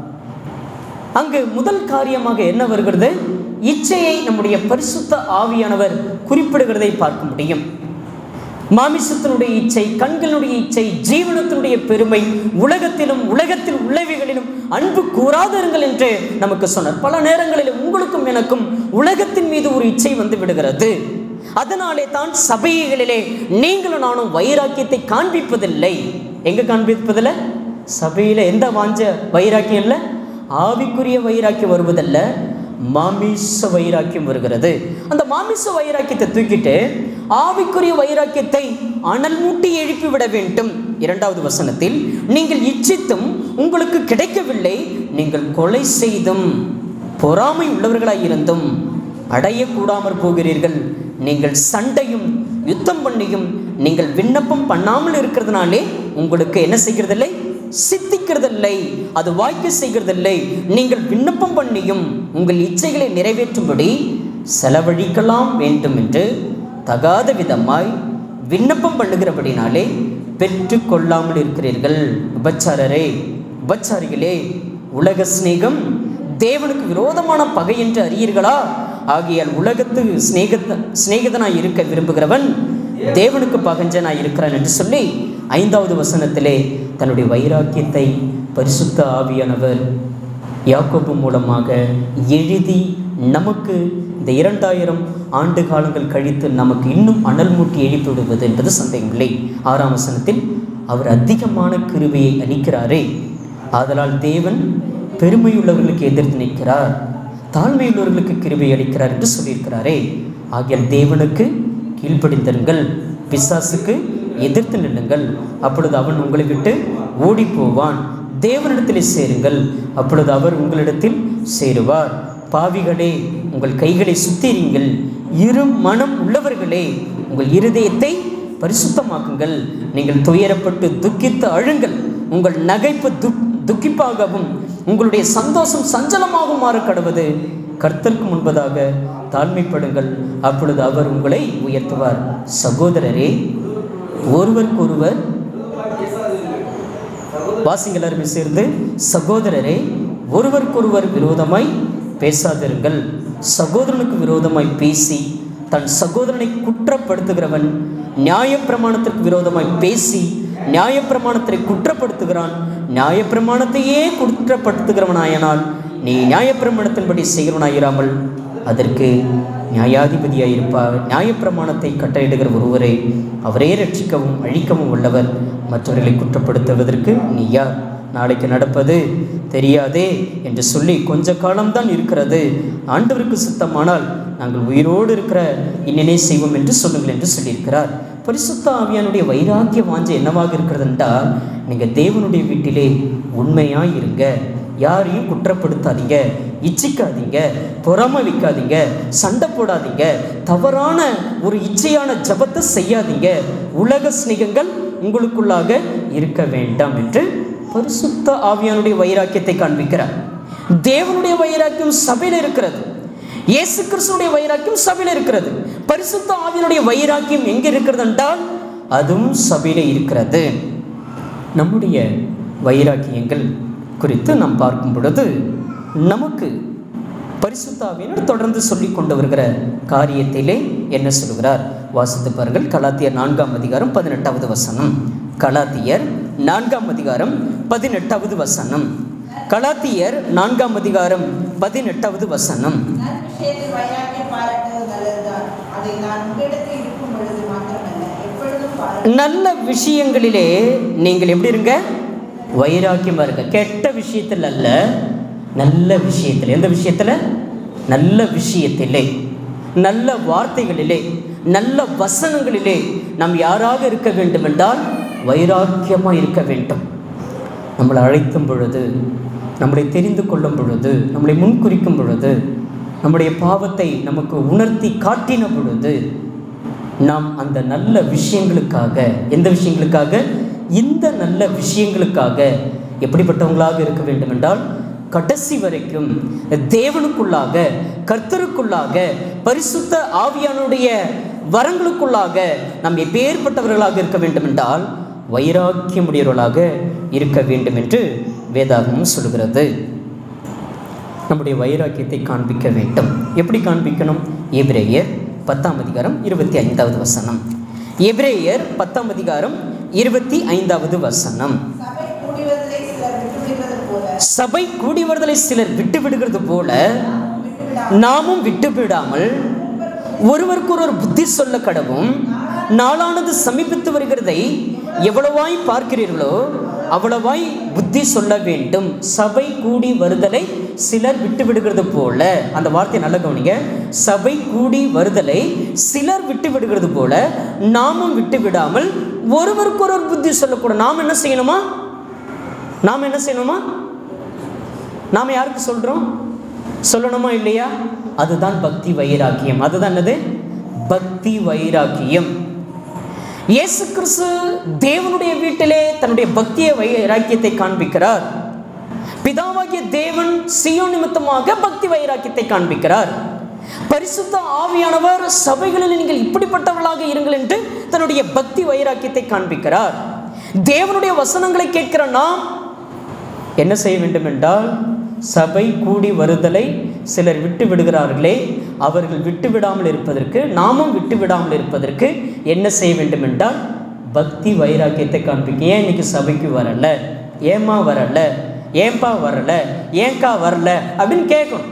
அங்கு முதல் காரியமாக என்ன வருகிறது இச்சையை நம்முடைய பரிசுத்த ஆவியானவர் குறிப்பிடுகிறதை பார்க்க முடியும் மாமிசத்தினுடைய இச்சை கண்களுடைய இச்சை ஜீவனத்தினுடைய பெருமை உலகத்திலும் உலகத்தில் உள்ளவைகளிலும் அன்பு கூறாதிருங்கள் என்று நமக்கு சொன்னார் பல நேரங்களில் உங்களுக்கும் எனக்கும் உலகத்தின் மீது ஒரு இச்சை வந்து விடுகிறது அதனாலே தான் சபைகளிலே நீங்களும் நானும் வைராக்கியத்தை காண்பிப்பதில்லை எங்க காண்பிப்பதில்லை சபையில எந்த வாஞ்ச வைராக்கியம் இல்லை ஆவிக்குரிய வைராக்கியம் வருவதல்ல மாமிச வைராக்கியம் வருகிறது அந்த மாமிச வைராக்கியத்தை தூக்கிட்டு ஆவிக்குரிய வைராக்கியத்தை அனல் மூட்டி எழுப்பி விட வேண்டும் இரண்டாவது வசனத்தில் நீங்கள் இச்சித்தும் உங்களுக்கு கிடைக்கவில்லை நீங்கள் கொலை செய்தும் பொறாமை உள்ளவர்களாய் இருந்தும் அடையக்கூடாமற் போகிறீர்கள் நீங்கள் சண்டையும் யுத்தம் பண்ணியும் நீங்கள் விண்ணப்பம் பண்ணாமல் இருக்கிறதுனாலே உங்களுக்கு என்ன செய்கிறதில்லை சித்திக்கிறதில்லை அது வாய்க்க செய்கிறதில்லை நீங்கள் விண்ணப்பம் பண்ணியும் உங்கள் இச்சைகளை நிறைவேற்றும்படி செலவழிக்கலாம் வேண்டும் என்று தகாத விதமாய் விண்ணப்பம் பண்ணுகிறபடினாலே பெற்று கொள்ளாமல் இருக்கிறீர்கள் உபச்சாரரே உபச்சாரிகளே உலக சிநேகம் தேவனுக்கு விரோதமான பகை என்று அறியீர்களா ஆகியால் உலகத்து சிநேகத்த சிநேகிதனாய் இருக்க விரும்புகிறவன் தேவனுக்கு பகஞ்சனாய் இருக்கிறான் என்று சொல்லி ஐந்தாவது வசனத்திலே தன்னுடைய வைராக்கியத்தை பரிசுத்த ஆவியானவர் யாக்கோபு மூலமாக எழுதி நமக்கு இந்த இரண்டாயிரம் ஆண்டு காலங்கள் கழித்து நமக்கு இன்னும் அனல் மூட்டி எழுப்பி விடுவது என்பது சந்தேகமில்லை ஆறாம் வசனத்தில் அவர் அதிகமான கிருபையை அளிக்கிறாரே ஆதலால் தேவன் பெருமையுள்ளவர்களுக்கு எதிர்த்து நிற்கிறார் தாழ்மையுள்ளவர்களுக்கு கிருபை அளிக்கிறார் என்று சொல்லியிருக்கிறாரே ஆகியால் தேவனுக்கு கீழ்ப்படிந்திருங்கள் பிசாசுக்கு எதிர்த்து நில்லுங்கள் அப்பொழுது அவன் உங்களை விட்டு ஓடி போவான் தேவனிடத்தில் சேருங்கள் அப்பொழுது அவர் உங்களிடத்தில் சேருவார் பாவிகளே உங்கள் கைகளை சுத்திரிங்கள் இரு மனம் உள்ளவர்களே உங்கள் இருதயத்தை பரிசுத்தமாக்குங்கள் நீங்கள் துயரப்பட்டு துக்கித்து அழுங்கள் உங்கள் நகைப்பு துக் துக்கிப்பாகவும் உங்களுடைய சந்தோஷம் சஞ்சலமாகவும் மாற கடவது கர்த்தருக்கு முன்பதாக தாழ்மைப்படுங்கள் அப்பொழுது அவர் உங்களை உயர்த்துவார் சகோதரரே ஒருவருக்கொருவர் வாசிங்க எல்லாருமே சேர்ந்து சகோதரரே ஒருவருக்கொருவர் விரோதமாய் பேசாதிருங்கள் சகோதரனுக்கு விரோதமாய் பேசி தன் சகோதரனை குற்றப்படுத்துகிறவன் நியாயப்பிரமாணத்திற்கு விரோதமாய் பேசி நியாயப்பிரமாணத்தை குற்றப்படுத்துகிறான் நியாயப்பிரமாணத்தையே குற்றப்படுத்துகிறவனாயனால் நீ நியாயப்பிரமாணத்தின்படி செய்கிறவனாயிராமல் அதற்கு நியாயாதிபதியாயிருப்பார் நியாயப்பிரமாணத்தை கட்டளையிடுகிற ஒருவரை அவரே ரட்சிக்கவும் அழிக்கவும் உள்ளவர் மற்றவர்களை குற்றப்படுத்துவதற்கு நீ யார் நாளைக்கு நடப்பது தெரியாதே என்று சொல்லி கொஞ்ச காலம்தான் இருக்கிறது ஆண்டவருக்கு சுத்தமானால் நாங்கள் உயிரோடு இருக்கிற இன்னனே செய்வோம் என்று சொல்லுங்கள் என்று சொல்லியிருக்கிறார் பரிசுத்த ஆவியானுடைய வைராக்கிய வாஞ்சை என்னவாக இருக்கிறது என்றால் நீங்கள் தேவனுடைய வீட்டிலே உண்மையாக இருங்க யாரையும் குற்றப்படுத்தாதீங்க இச்சிக்காதீங்க பொறாமை வைக்காதீங்க சண்டை போடாதீங்க தவறான ஒரு இச்சையான ஜபத்தை செய்யாதீங்க உலக சிநேகங்கள் உங்களுக்குள்ளாக இருக்க வேண்டாம் என்று பரிசுத்த ஆவியானுடைய வைராக்கியத்தை காண்பிக்கிறார் தேவனுடைய வைராக்கியம் சபையில் இருக்கிறது இயேசு கிறிஸ்துடைய வைராக்கியம் சபையில் இருக்கிறது பரிசுத்த ஆவியனுடைய வைராக்கியம் எங்கே இருக்கிறது என்றால் அதுவும் சபையில் இருக்கிறது நம்முடைய வைராக்கியங்கள் குறித்து நாம் பார்க்கும் பொழுது நமக்கு பரிசுத்தாவினர் தொடர்ந்து சொல்லி கொண்டு வருகிற காரியத்திலே என்ன சொல்கிறார் வாசித்து பாருங்கள் கலாத்தியர் நான்காம் அதிகாரம் பதினெட்டாவது வசனம் கலாத்தியர் நான்காம் அதிகாரம் பதினெட்டாவது வசனம் கலாத்தியர் நான்காம் அதிகாரம் பதினெட்டாவது வசனம் நற்செய்தியில் வைராக்கியம் பாராட்டுவது நல்லதுதான். அதை நான் உங்களிடத்தில் இருக்கும் பொழுது மாத்திரமல்ல, எப்பொழுதும் பாராட்டுவேன். நல்ல விஷயங்களிலே நீங்கள் எப்படி இருங்க வைராக்கியமாக இருங்க கெட்ட விஷயத்தில் அல்ல நல்ல விஷயத்தில் எந்த விஷயத்தில் நல்ல விஷயத்திலே நல்ல வார்த்தைகளிலே நல்ல வசனங்களிலே நாம் யாராக இருக்க வேண்டும் என்றால் வைராக்கியமாக இருக்க வேண்டும் நம்மளை அழைக்கும் பொழுது நம்மளை தெரிந்து கொள்ளும் பொழுது நம்மளை முன்குறிக்கும் பொழுது நம்முடைய பாவத்தை நமக்கு உணர்த்தி காட்டின பொழுது நாம் அந்த நல்ல விஷயங்களுக்காக எந்த விஷயங்களுக்காக இந்த நல்ல விஷயங்களுக்காக எப்படிப்பட்டவங்களாக இருக்க வேண்டும் என்றால் கடைசி வரைக்கும் தேவனுக்குள்ளாக கர்த்தருக்குள்ளாக பரிசுத்த ஆவியானுடைய வரங்களுக்குள்ளாக நாம் எப்பேற்பட்டவர்களாக இருக்க வேண்டும் என்றால் வைராக்கியமுடையவர்களாக இருக்க வேண்டும் என்று வேதாகமும் சொல்கிறது நம்முடைய வைராக்கியத்தை காண்பிக்க வேண்டும் எப்படி காண்பிக்கணும் எபிரேயர் பத்தாம் அதிகாரம் இருபத்தி ஐந்தாவது வசனம் எபிரேயர் பத்தாம் அதிகாரம் இருபத்தி ஐந்தாவது வசனம் சபை கூடிவதிலே சிலர் விட்டுவிடுவது போல சபை கூடி வருதலை சிலர் விட்டு விடுகிறது போல நாமும் விட்டு விடாமல் ஒருவருக்கொருவர் புத்தி சொல்ல கடவும் நாளானது சமீபித்து வருகிறதை எவ்வளவாய் பார்க்கிறீர்களோ அவ்வளவாய் புத்தி சொல்ல வேண்டும் சபை கூடி வருதலை சிலர் விட்டு விடுகிறது போல அந்த வார்த்தையை நல்ல கவனிங்க சபை கூடி வருதலை சிலர் விட்டு விடுகிறது போல நாமும் விட்டு விடாமல் ஒருவருக்கொருவர் புத்தி சொல்லக்கூட நாம் என்ன செய்யணுமா நாம் என்ன செய்யணுமா நாம் யாருக்கு சொல்கிறோம் சொல்லணுமா இல்லையா அதுதான் பக்தி வைராக்கியம் அதுதான் என்னது பக்தி வைராக்கியம் இயேசு கிறிஸ்து தேவனுடைய வீட்டிலே தன்னுடைய பக்திய வைராக்கியத்தை காண்பிக்கிறார் பிதாவாகிய தேவன் சியோ நிமித்தமாக பக்தி வைராக்கியத்தை காண்பிக்கிறார் பரிசுத்த ஆவியானவர் சபைகளில் நீங்கள் இப்படிப்பட்டவர்களாக இருங்கள் என்று தன்னுடைய பக்தி வைராக்கியத்தை காண்பிக்கிறார் தேவனுடைய வசனங்களை கேட்கிற நாம் என்ன செய்ய வேண்டும் என்றால் சபை கூடி வருதலை சிலர் விட்டு விடுகிறார்களே அவர்கள் விட்டு விடாமல் இருப்பதற்கு நாமும் விட்டு விடாமல் இருப்பதற்கு என்ன செய்ய வேண்டும் என்றால் பக்தி வைராக்கியத்தை காண்பிக்க ஏன் இன்னைக்கு சபைக்கு வரல ஏம்மா வரல ஏன்பா வரல ஏன்கா வரல அப்படின்னு கேட்கணும்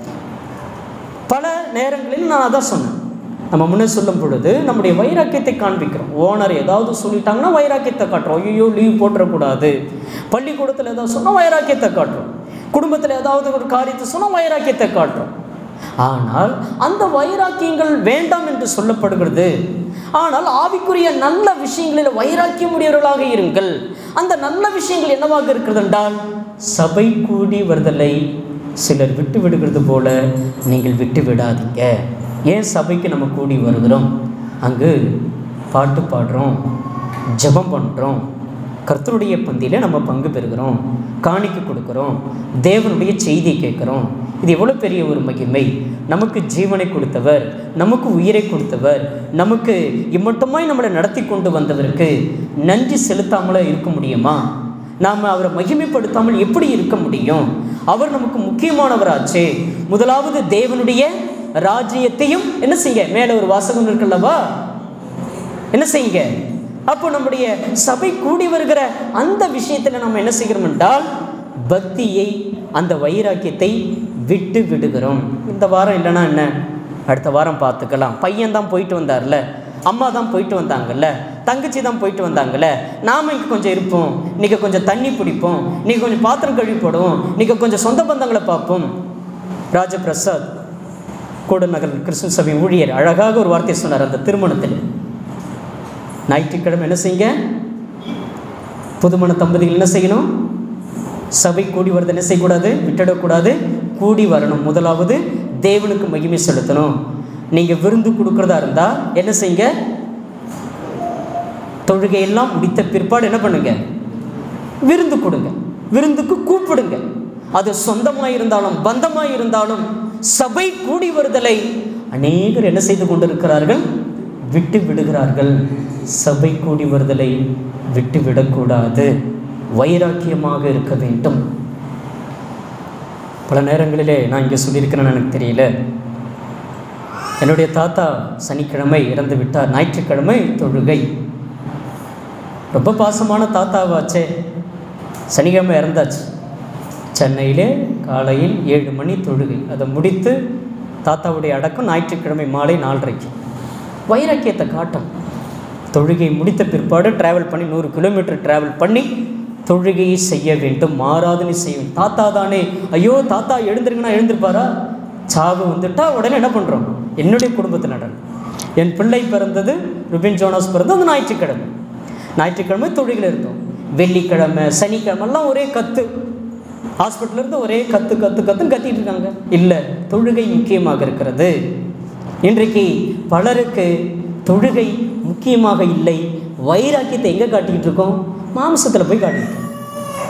பல நேரங்களில் நான் அதான் சொன்னேன் நம்ம முன்னே சொல்லும் பொழுது நம்முடைய வைராக்கியத்தை காண்பிக்கிறோம் ஓனர் ஏதாவது சொல்லிட்டாங்கன்னா வைராக்கியத்தை காட்டுறோம் ஐயோ லீவ் போட்டுறக்கூடாது பள்ளிக்கூடத்தில் ஏதாவது சொன்னால் வைராக்கியத்தை காட்டுறோம் குடும்பத்தில் ஏதாவது ஒரு காரியத்தை சொன்னால் வைராக்கியத்தை காட்டுறோம் ஆனால் அந்த வைராக்கியங்கள் வேண்டாம் என்று சொல்லப்படுகிறது ஆனால் ஆவிக்குரிய நல்ல விஷயங்களில் வைராக்கியம் உடையவர்களாக இருங்கள் அந்த நல்ல விஷயங்கள் என்னவாக இருக்கிறது என்றால் சபை கூடி வருதலை சிலர் விட்டு விடுகிறது போல நீங்கள் விட்டு விடாதீங்க ஏன் சபைக்கு நம்ம கூடி வருகிறோம் அங்கு பாட்டு பாடுறோம் ஜெபம் பண்ணுறோம் கர்த்தருடைய பந்தியில நம்ம பங்கு பெறுகிறோம் காணிக்கை கொடுக்குறோம் தேவனுடைய செய்தியை கேட்குறோம் இது எவ்வளோ பெரிய ஒரு மகிமை நமக்கு ஜீவனை கொடுத்தவர் நமக்கு உயிரை கொடுத்தவர் நமக்கு இம்மட்டுமாய் நம்மளை நடத்தி கொண்டு வந்தவருக்கு நன்றி செலுத்தாமல இருக்க முடியுமா நாம் அவரை மகிமைப்படுத்தாமல் எப்படி இருக்க முடியும் அவர் நமக்கு முக்கியமானவராச்சே முதலாவது தேவனுடைய ராஜ்யத்தையும் என்ன செய்ய மேலே ஒரு வாசகம் இருக்குல்லவா என்ன செய்யுங்க அப்போ நம்முடைய சபை கூடி வருகிற அந்த விஷயத்தில் நம்ம என்ன செய்கிறோம் என்றால் பக்தியை அந்த வைராக்கியத்தை விட்டு விடுகிறோம் இந்த வாரம் இல்லைன்னா என்ன அடுத்த வாரம் பார்த்துக்கலாம் பையன் தான் போயிட்டு வந்தார்ல அம்மா தான் போயிட்டு வந்தாங்கல்ல தங்கச்சி தான் போயிட்டு வந்தாங்கல்ல நாம இங்கே கொஞ்சம் இருப்போம் இன்றைக்கி கொஞ்சம் தண்ணி பிடிப்போம் இன்றைக்கி கொஞ்சம் பாத்திரம் கழுவி போடுவோம் இன்றைக்கி கொஞ்சம் சொந்த பந்தங்களை பார்ப்போம் ராஜபிரசாத் கூடநகர் கிறிஸ்துவ சபை ஊழியர் அழகாக ஒரு வார்த்தை சொன்னார் அந்த திருமணத்தில் ஞாயிற்றுக்கிழமை என்ன செய்யுங்க புதுமண தம்பதிகள் என்ன செய்யணும் சபை கூடி வரது என்ன செய்யக்கூடாது விட்டுடக்கூடாது கூடி வரணும் முதலாவது தேவனுக்கு மகிமை செலுத்தணும் நீங்கள் விருந்து கொடுக்குறதா இருந்தால் என்ன செய்யுங்க தொழுகையெல்லாம் முடித்த பிற்பாடு என்ன பண்ணுங்க விருந்து கொடுங்க விருந்துக்கு கூப்பிடுங்க அது சொந்தமாக இருந்தாலும் பந்தமாக இருந்தாலும் சபை கூடி வருதலை அநேகர் என்ன செய்து கொண்டிருக்கிறார்கள் விட்டு விடுகிறார்கள் சபை கூடி வருதலை விட்டு விடக்கூடாது வைராக்கியமாக இருக்க வேண்டும் பல நேரங்களிலே நான் இங்கே சொல்லியிருக்கிறேன்னு எனக்கு தெரியல என்னுடைய தாத்தா சனிக்கிழமை இறந்து விட்டார் ஞாயிற்றுக்கிழமை தொழுகை ரொம்ப பாசமான தாத்தாவாச்சே சனிக்கிழமை இறந்தாச்சு சென்னையிலே காலையில் ஏழு மணி தொழுகை அதை முடித்து தாத்தாவுடைய அடக்கம் ஞாயிற்றுக்கிழமை மாலை நாலரைக்கு வைராக்கியத்தை காட்டும் தொழுகை முடித்த பிற்பாடு டிராவல் பண்ணி நூறு கிலோமீட்டர் டிராவல் பண்ணி தொழுகையை செய்ய வேண்டும் மாறாதுன்னு செய்யும் தாத்தா தானே ஐயோ தாத்தா எழுந்திருக்குன்னா எழுந்திருப்பாரா சாவு வந்துட்டா உடனே என்ன பண்ணுறோம் என்னுடைய குடும்பத்தில் நடனம் என் பிள்ளை பிறந்தது ருபின் ஜோனாஸ் பிறந்தது அந்த ஞாயிற்றுக்கிழமை ஞாயிற்றுக்கிழமை தொழுகையில் இருந்தோம் வெள்ளிக்கிழமை சனிக்கிழமெல்லாம் ஒரே கத்து ஹாஸ்பிட்டல்ல இருந்து ஒரே கத்து கத்து கத்துன்னு கத்திட்டு இருக்காங்க இல்லை தொழுகை முக்கியமாக இருக்கிறது இன்றைக்கு பலருக்கு தொழுகை முக்கியமாக இல்லை வைராக்கியத்தை எங்கே காட்டிக்கிட்டு இருக்கோம் மாம்சத்தில் போய் காட்டிக்கிட்டு இருக்கோம்.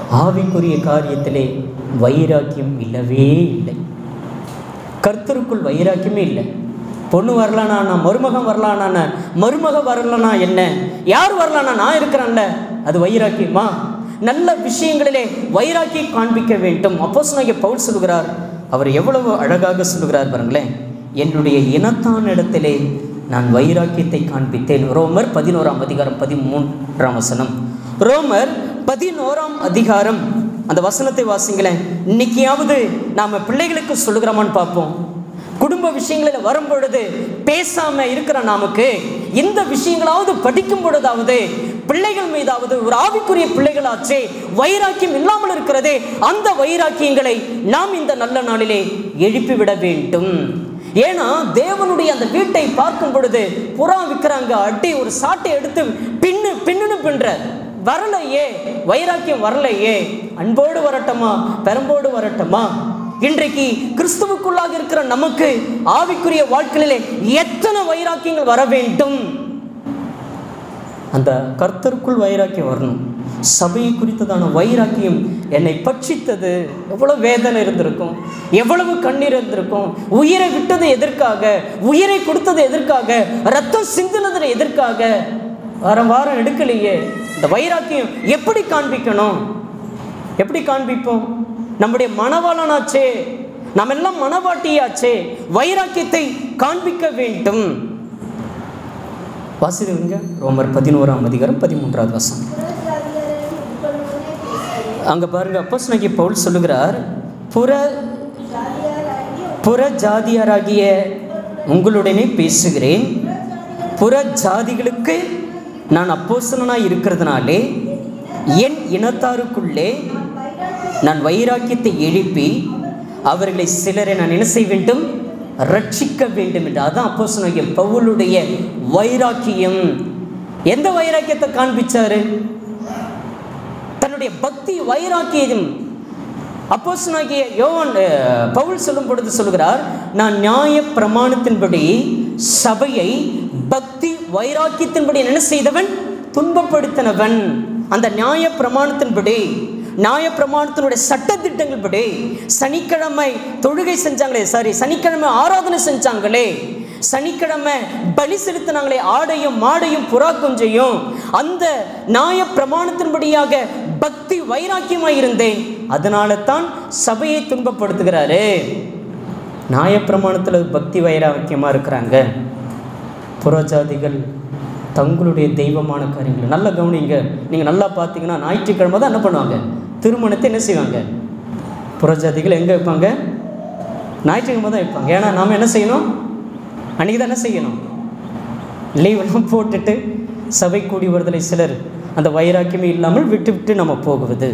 ஆவிக்குரிய காரியத்திலே வைராக்கியம் இல்லவே இல்லை கர்த்தருக்குள் வைராக்கியமே இல்லை பொண்ணு வரலானா நான் மருமகன் வரலானா நான் மருமக வரலனா என்ன யார் வரலானா நான் இருக்கிறேன்ல அது வைராக்கியமா நல்ல விஷயங்களிலே வைராக்கியம் காண்பிக்க வேண்டும் அப்போஸ் பவுல் சொல்கிறார் அவர் எவ்வளவு அழகாக சொல்கிறார் பாருங்களேன் என்னுடைய இனத்தான் இடத்திலே நான் வைராக்கியத்தை காண்பித்தேன் ரோமர் பதினோராம் அதிகாரம் பதிமூன்றாம் வசனம் ரோமர் பதினோராம் அதிகாரம் அந்த வசனத்தை வாசிங்களேன் இன்னைக்கியாவது நாம பிள்ளைகளுக்கு சொல்லுகிறோமான்னு பார்ப்போம் குடும்ப விஷயங்களில் வரும் பொழுது பேசாம இருக்கிற நமக்கு இந்த விஷயங்களாவது படிக்கும் பொழுதாவது பிள்ளைகள் மீதாவது ஒரு ஆவிக்குரிய பிள்ளைகளாச்சே வைராக்கியம் இல்லாமல் இருக்கிறதே அந்த வைராக்கியங்களை நாம் இந்த நல்ல நாளிலே எழுப்பிவிட வேண்டும் ஏன்னா தேவனுடைய அந்த வீட்டை பார்க்கும் பொழுது புறா விற்கிறாங்க அடி ஒரு சாட்டை எடுத்து பின்னு பின்னுன்னு பின்ற வரலையே வைராக்கியம் வரலையே அன்போடு வரட்டுமா பெரம்போடு வரட்டுமா இன்றைக்கு கிறிஸ்துவுக்குள்ளாக இருக்கிற நமக்கு ஆவிக்குரிய வாழ்க்கையிலே எத்தனை வைராக்கியங்கள் வர வேண்டும் அந்த கர்த்தருக்குள் வைராக்கியம் வரணும் சபையை குறித்ததான வைராக்கியம் என்னை பட்சித்தது எவ்வளவு வேதனை இருந்திருக்கும் எவ்வளவு கண்ணீர் இருந்திருக்கும் உயிரை விட்டது எதற்காக உயிரை கொடுத்தது எதற்காக ரத்தம் சிந்தினது எதற்காக வாரம் வாரம் எடுக்கலையே இந்த வைராக்கியம் எப்படி காண்பிக்கணும் எப்படி காண்பிப்போம் நம்முடைய மனவாளனாச்சே நம்ம எல்லாம் மனவாட்டியாச்சே வைராக்கியத்தை காண்பிக்க வேண்டும் வாசிடுங்க ரோமர் பதினோராம் அதிகாரம் பதிமூன்றாவது வசனம் அங்க பாருங்க அப்போஸ் நகி பவுல் சொல்லுகிறார் புற புற ஜாதியாராகிய உங்களுடனே பேசுகிறேன் புற ஜாதிகளுக்கு நான் அப்போசனாய் இருக்கிறதுனாலே என் இனத்தாருக்குள்ளே நான் வைராக்கியத்தை எழுப்பி அவர்களை சிலரை நான் என்ன செய்ய வேண்டும் ரட்சிக்க வேண்டும் என்று அதான் அப்போசனாகிய பவுலுடைய வைராக்கியம் எந்த வைராக்கியத்தை காண்பிச்சாரு தன்னுடைய பக்தி வைராக்கியம் அப்போஸ்தலனாகிய யோவான் அஹ், பவுல் சொல்லும் பொழுது சொல்கிறார் நான் நியாய பிரமாணத்தின்படி சபையை பக்தி வைராக்கியத்தின்படி என்ன செய்தவன் துன்பப்படுத்தினவன் அந்த நியாய பிரமாணத்தின்படி நியாய பிரமாணத்தினுடைய சட்டத்திட்டங்கள் படி சனிக்கிழமை தொழுகை செஞ்சாங்களே சாரி சனிக்கிழமை ஆராதனை செஞ்சாங்களே சனிக்கிழமை பலி செலுத்தினாங்களே ஆடையும் மாடையும் புறா குஞ்சையும் அந்த நியாய பிரமாணத்தின்படியாக பக்தி வைராக்கியமாய் இருந்தேன் அதனால தான் சபையை துன்பப்படுத்துகிறாரு நியாயப்பிரமாணத்தில் பக்தி வைராக்கியமாக இருக்கிறாங்க புறஜாதிகள் தங்களுடைய தெய்வமான காரியங்கள் நல்லா கவனிங்க நீங்கள் நல்லா பார்த்தீங்கன்னா ஞாயிற்றுக்கிழமை தான் என்ன பண்ணுவாங்க திருமணத்தை என்ன செய்வாங்க புறஜாதிகள் எங்கே வைப்பாங்க ஞாயிற்றுக்கிழமை தான் வைப்பாங்க ஏன்னா நாம் என்ன செய்யணும் அன்றைக்கி தான் என்ன செய்யணும் லீவெல்லாம் போட்டுட்டு சபை கூடி வருதலை சிலர் அந்த வைராக்கியமே இல்லாமல் விட்டு விட்டு நம்ம போகுவது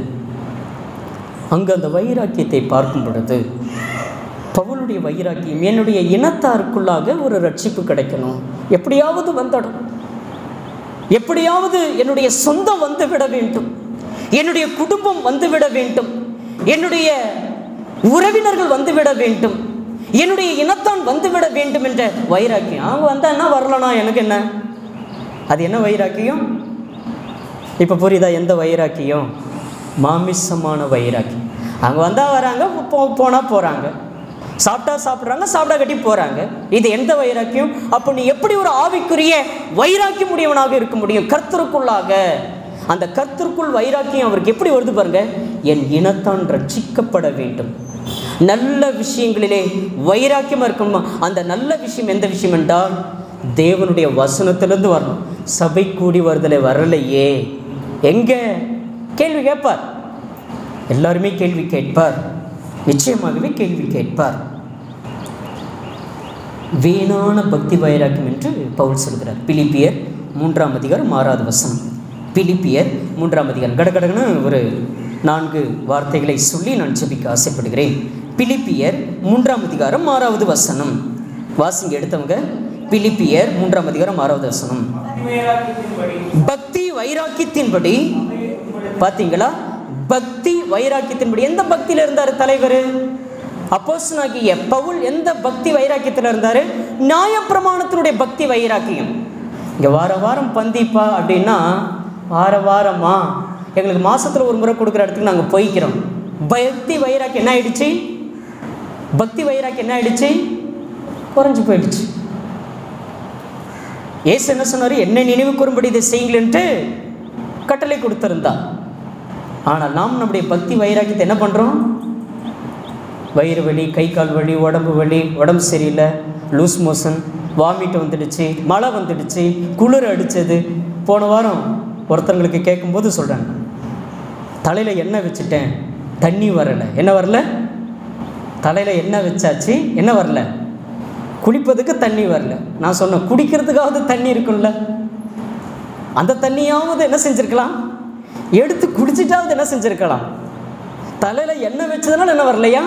அங்கு அந்த வைராக்கியத்தை பார்க்கும் பொழுது பவுலுடைய வைராக்கியம் என்னுடைய இனத்தாருக்குள்ளாக ஒரு ரட்சிப்பு கிடைக்கணும் எப்படியாவது வந்துடும் எப்படியாவது என்னுடைய சொந்தம் வந்து விட வேண்டும் என்னுடைய குடும்பம் வந்து விட வேண்டும் என்னுடைய உறவினர்கள் வந்து விட வேண்டும் என்னுடைய இனத்தான் வந்து விட வேண்டும் என்ற வைராக்கியம் அவங்க வந்தா என்ன வரலனா எனக்கு என்ன அது என்ன வைராக்கியம் இப்போ புரியுதா எந்த வைராக்கியம் மாமிசமான வைராக்கியம் அங்கே வந்தால் வராங்க போ போனால் போகிறாங்க சாப்பிட்டா சாப்பிட்றாங்க சாப்பிட்டா கட்டி போகிறாங்க இது எந்த வைராக்கியம் அப்போ நீ எப்படி ஒரு ஆவிக்குரிய வைராக்கியம் உடையவனாக இருக்க முடியும் கர்த்தருக்குள்ளாக அந்த கர்த்தருக்குள் வைராக்கியம் அவருக்கு எப்படி வருது பாருங்க என் இனத்தான் ரட்சிக்கப்பட வேண்டும் நல்ல விஷயங்களிலே வைராக்கியமாக இருக்கணுமா அந்த நல்ல விஷயம் எந்த விஷயம் என்றால் தேவனுடைய வசனத்திலிருந்து வரணும் சபை கூடி வருதலை வரலையே எங்கே கேள்வி கேட்பார் எல்லாருமே கேள்வி கேட்பார் நிச்சயமாகவே கேள்வி கேட்பார் வீணான பக்தி வைராக்கியம் என்று பவுல் சொல்கிறார் பிலிப்பியர் மூன்றாம் அதிகாரம் ஆறாவது வசனம் பிலிப்பியர் மூன்றாம் அதிகாரம் கடகடன்னு ஒரு நான்கு வார்த்தைகளை சொல்லி நான் ஜெபிக்க ஆசைப்படுகிறேன் பிலிப்பியர் மூன்றாம் அதிகாரம் ஆறாவது வசனம் வாசிங்க எடுத்தவங்க பிலிப்பியர் மூன்றாம் அதிகாரம் ஆறாவது வசனம் பக்தி வைராக்கியத்தின்படி பார்த்தீங்களா பக்தி வைராக்கியத்தின்படி எந்த பக்தியில் இருந்தார் தலைவர் அப்போஸ்தலனாகிய பவுல் எந்த பக்தி வைராக்கியத்தில் இருந்தார் நியாயப்பிரமாணத்தினுடைய பக்தி வைராக்கியம் இங்கே வார வாரம் பந்திப்பா அப்படின்னா வார வாரமா எங்களுக்கு மாசத்துல ஒரு முறை கொடுக்குற இடத்துக்கு நாங்கள் போய்க்கிறோம் பக்தி வைராக்கி என்ன ஆயிடுச்சு பக்தி வைராக்கி என்ன ஆயிடுச்சு குறைஞ்சு போயிடுச்சு ஏசு என்ன சொன்னார் என்ன நினைவு கூறும்படி இதை செய்யுங்களேன்ட்டு கட்டளை கொடுத்திருந்தா ஆனால் நாம் நம்முடைய பக்தி வைராக்கியத்தை என்ன பண்ணுறோம் வயிறு வலி கை கால் வலி உடம்பு வலி உடம்பு சரியில்லை லூஸ் மோஷன் வாமிட் வந்துடுச்சு மழை வந்துடுச்சு குளிர் அடித்தது போன வாரம் ஒருத்தங்களுக்கு கேட்கும்போது சொல்கிறாங்க தலையில் எண்ணெய் வச்சுட்டேன் தண்ணி வரலை என்ன வரல தலையில் எண்ணெய் வச்சாச்சு என்ன வரல குளிப்பதுக்கு தண்ணி வரல நான் சொன்னேன் குடிக்கிறதுக்காவது தண்ணி இருக்கும்ல அந்த தண்ணியாவது என்ன செஞ்சுருக்கலாம் எடுத்து குடிச்சிட்டாவது என்ன செஞ்சுருக்கலாம் தலையில் எண்ணெய் வச்சதுனால என்ன வரலையா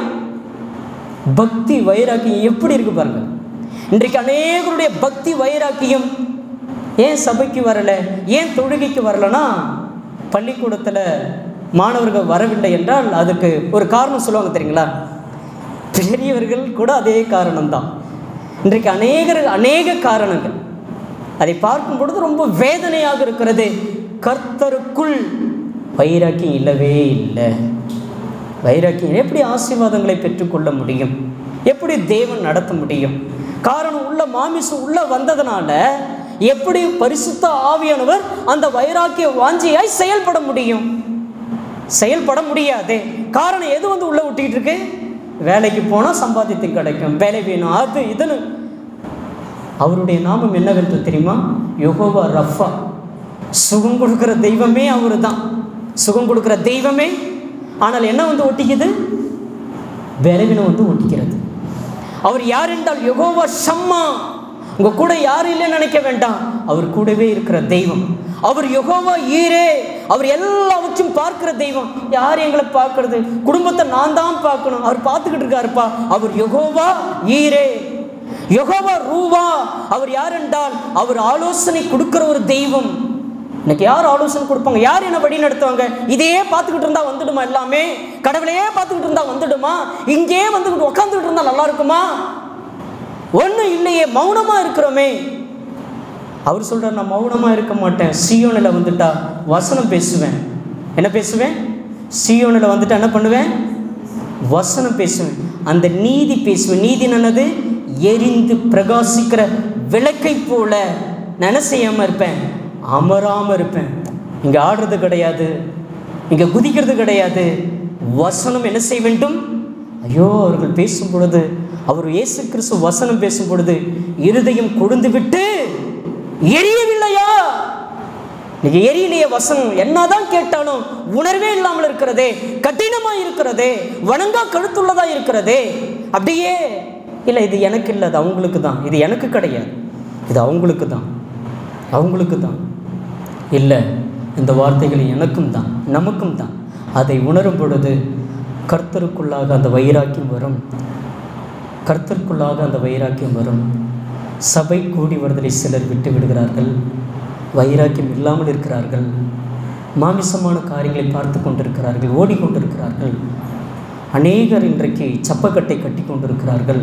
பக்தி வைராக்கியம் எப்படி இருக்கு பாருங்க இன்றைக்கு அநேகருடைய பக்தி வைராக்கியம் ஏன் சபைக்கு வரல ஏன் தொழுகைக்கு வரலனா பள்ளிக்கூடத்தில் மாணவர்கள் வரவில்லை என்றால் அதுக்கு ஒரு காரணம் சொல்லுவாங்க தெரியுங்களா பெரியவர்கள் கூட அதே காரணம்தான் இன்றைக்கு அநேகர் அநேக காரணங்கள் அதை பார்க்கும் பொழுது ரொம்ப வேதனையாக இருக்கிறது கர்த்தருக்குள் வைராக்கியம் இல்லவே இல்லை வைராக்கியம் எப்படி ஆசீர்வாதங்களை பெற்றுக்கொள்ள முடியும் எப்படி தேவன் நடத்த முடியும் காரணம் உள்ள மாமிசம் உள்ள வந்ததுனால எப்படி பரிசுத்த ஆவியானவர் அந்த வைராக்கிய வாஞ்சியாய் செயல்பட முடியும் செயல்பட முடியாது காரணம் எது வந்து உள்ள விட்டுக்கிட்டு இருக்கு வேலைக்கு போனால் சம்பாதித்து கிடைக்கும் வேலை வேணும் அது இதுன்னு அவருடைய நாமம் என்னவென்று தெரியுமா யெகோவா ரஃபா சுகம் கொடுக்குற தெய்வமே அவர் தான் சுகம் கொடுக்குற தெய்வமே ஆனால் என்ன வந்து ஒட்டிக்குது விரைவினம் வந்து ஒட்டிக்கிறது அவர் யார் என்றால் யெகோவா ஷம்மா உங்க கூட யாரும் இல்லைன்னு நினைக்க வேண்டாம் அவர் கூடவே இருக்கிற தெய்வம் அவர் யெகோவா ஈரே அவர் எல்லாவற்றையும் பார்க்கிற தெய்வம் யார் எங்களை பார்க்கறது குடும்பத்தை நான் தான் பார்க்கணும் அவர் பார்த்துக்கிட்டு இருக்காருப்பா அவர் யெகோவா ஈரே யெகோவா ரூவா அவர் யார் என்றால் அவர் ஆலோசனை கொடுக்கிற ஒரு தெய்வம் இன்னைக்கு யார் ஆலோசனை கொடுப்பாங்க யார் என்ன வழி நடத்துவாங்க இதையே பார்த்துக்கிட்டு இருந்தா வந்துடுமா எல்லாமே கடவுளையே பார்த்துக்கிட்டு இருந்தா வந்துடுமா இங்கேயே வந்துக்கிட்டு உட்காந்துக்கிட்டு இருந்தா நல்லா இருக்குமா ஒன்றும் இல்லையே மௌனமா இருக்கிறோமே அவர் சொல்றார் நான் மௌனமா இருக்க மாட்டேன் சியோனில் வந்துட்டா வசனம் பேசுவேன் என்ன பேசுவேன் சியோனில் வந்துட்டா என்ன பண்ணுவேன் வசனம் பேசுவேன் அந்த நீதி பேசுவேன் நீதி என்னது எரிந்து பிரகாசிக்கிற விளக்கை போல நான் என்ன செய்யாமல் இருப்பேன் அமராமல் இருப்பேன் இங்கே ஆடுறது கிடையாது இங்கே குதிக்கிறது கிடையாது வசனம் என்ன செய்ய வேண்டும் ஐயோ அவர்கள் பேசும் பொழுது அவர் இயேசு கிறிஸ்து வசனம் பேசும் பொழுது இருதயம் கொழுந்து விட்டு எரியவில்லையா இன்னைக்கு எரியலையே வசனம் என்னதான் கேட்டாலும் உணர்வே இல்லாமல் இருக்கிறதே கடினமா இருக்கிறதே வணங்கா கழுத்துள்ளதா இருக்கிறதே அப்படியே இல்லை இது எனக்கு இல்லை அது அவங்களுக்கு தான் இது எனக்கு கிடையாது இது அவங்களுக்கு தான் அவங்களுக்கு தான் இல்லை இந்த வார்த்தைகள் எனக்கும் தான் நமக்கும் தான் அதை உணரும் பொழுது கர்த்தருக்குள்ளாக அந்த வைராக்கியம் வரும் கர்த்தருக்குள்ளாக அந்த வைராக்கியம் வரும் சபை கூடி வருதலை சிலர் விட்டு விடுகிறார்கள் வைராக்கியம் இல்லாமல் இருக்கிறார்கள் மாமிசமான காரியங்களை பார்த்து கொண்டிருக்கிறார்கள் ஓடிக்கொண்டிருக்கிறார்கள் அநேகர் இன்றைக்கு சப்பக்கட்டை கட்டி கொண்டிருக்கிறார்கள்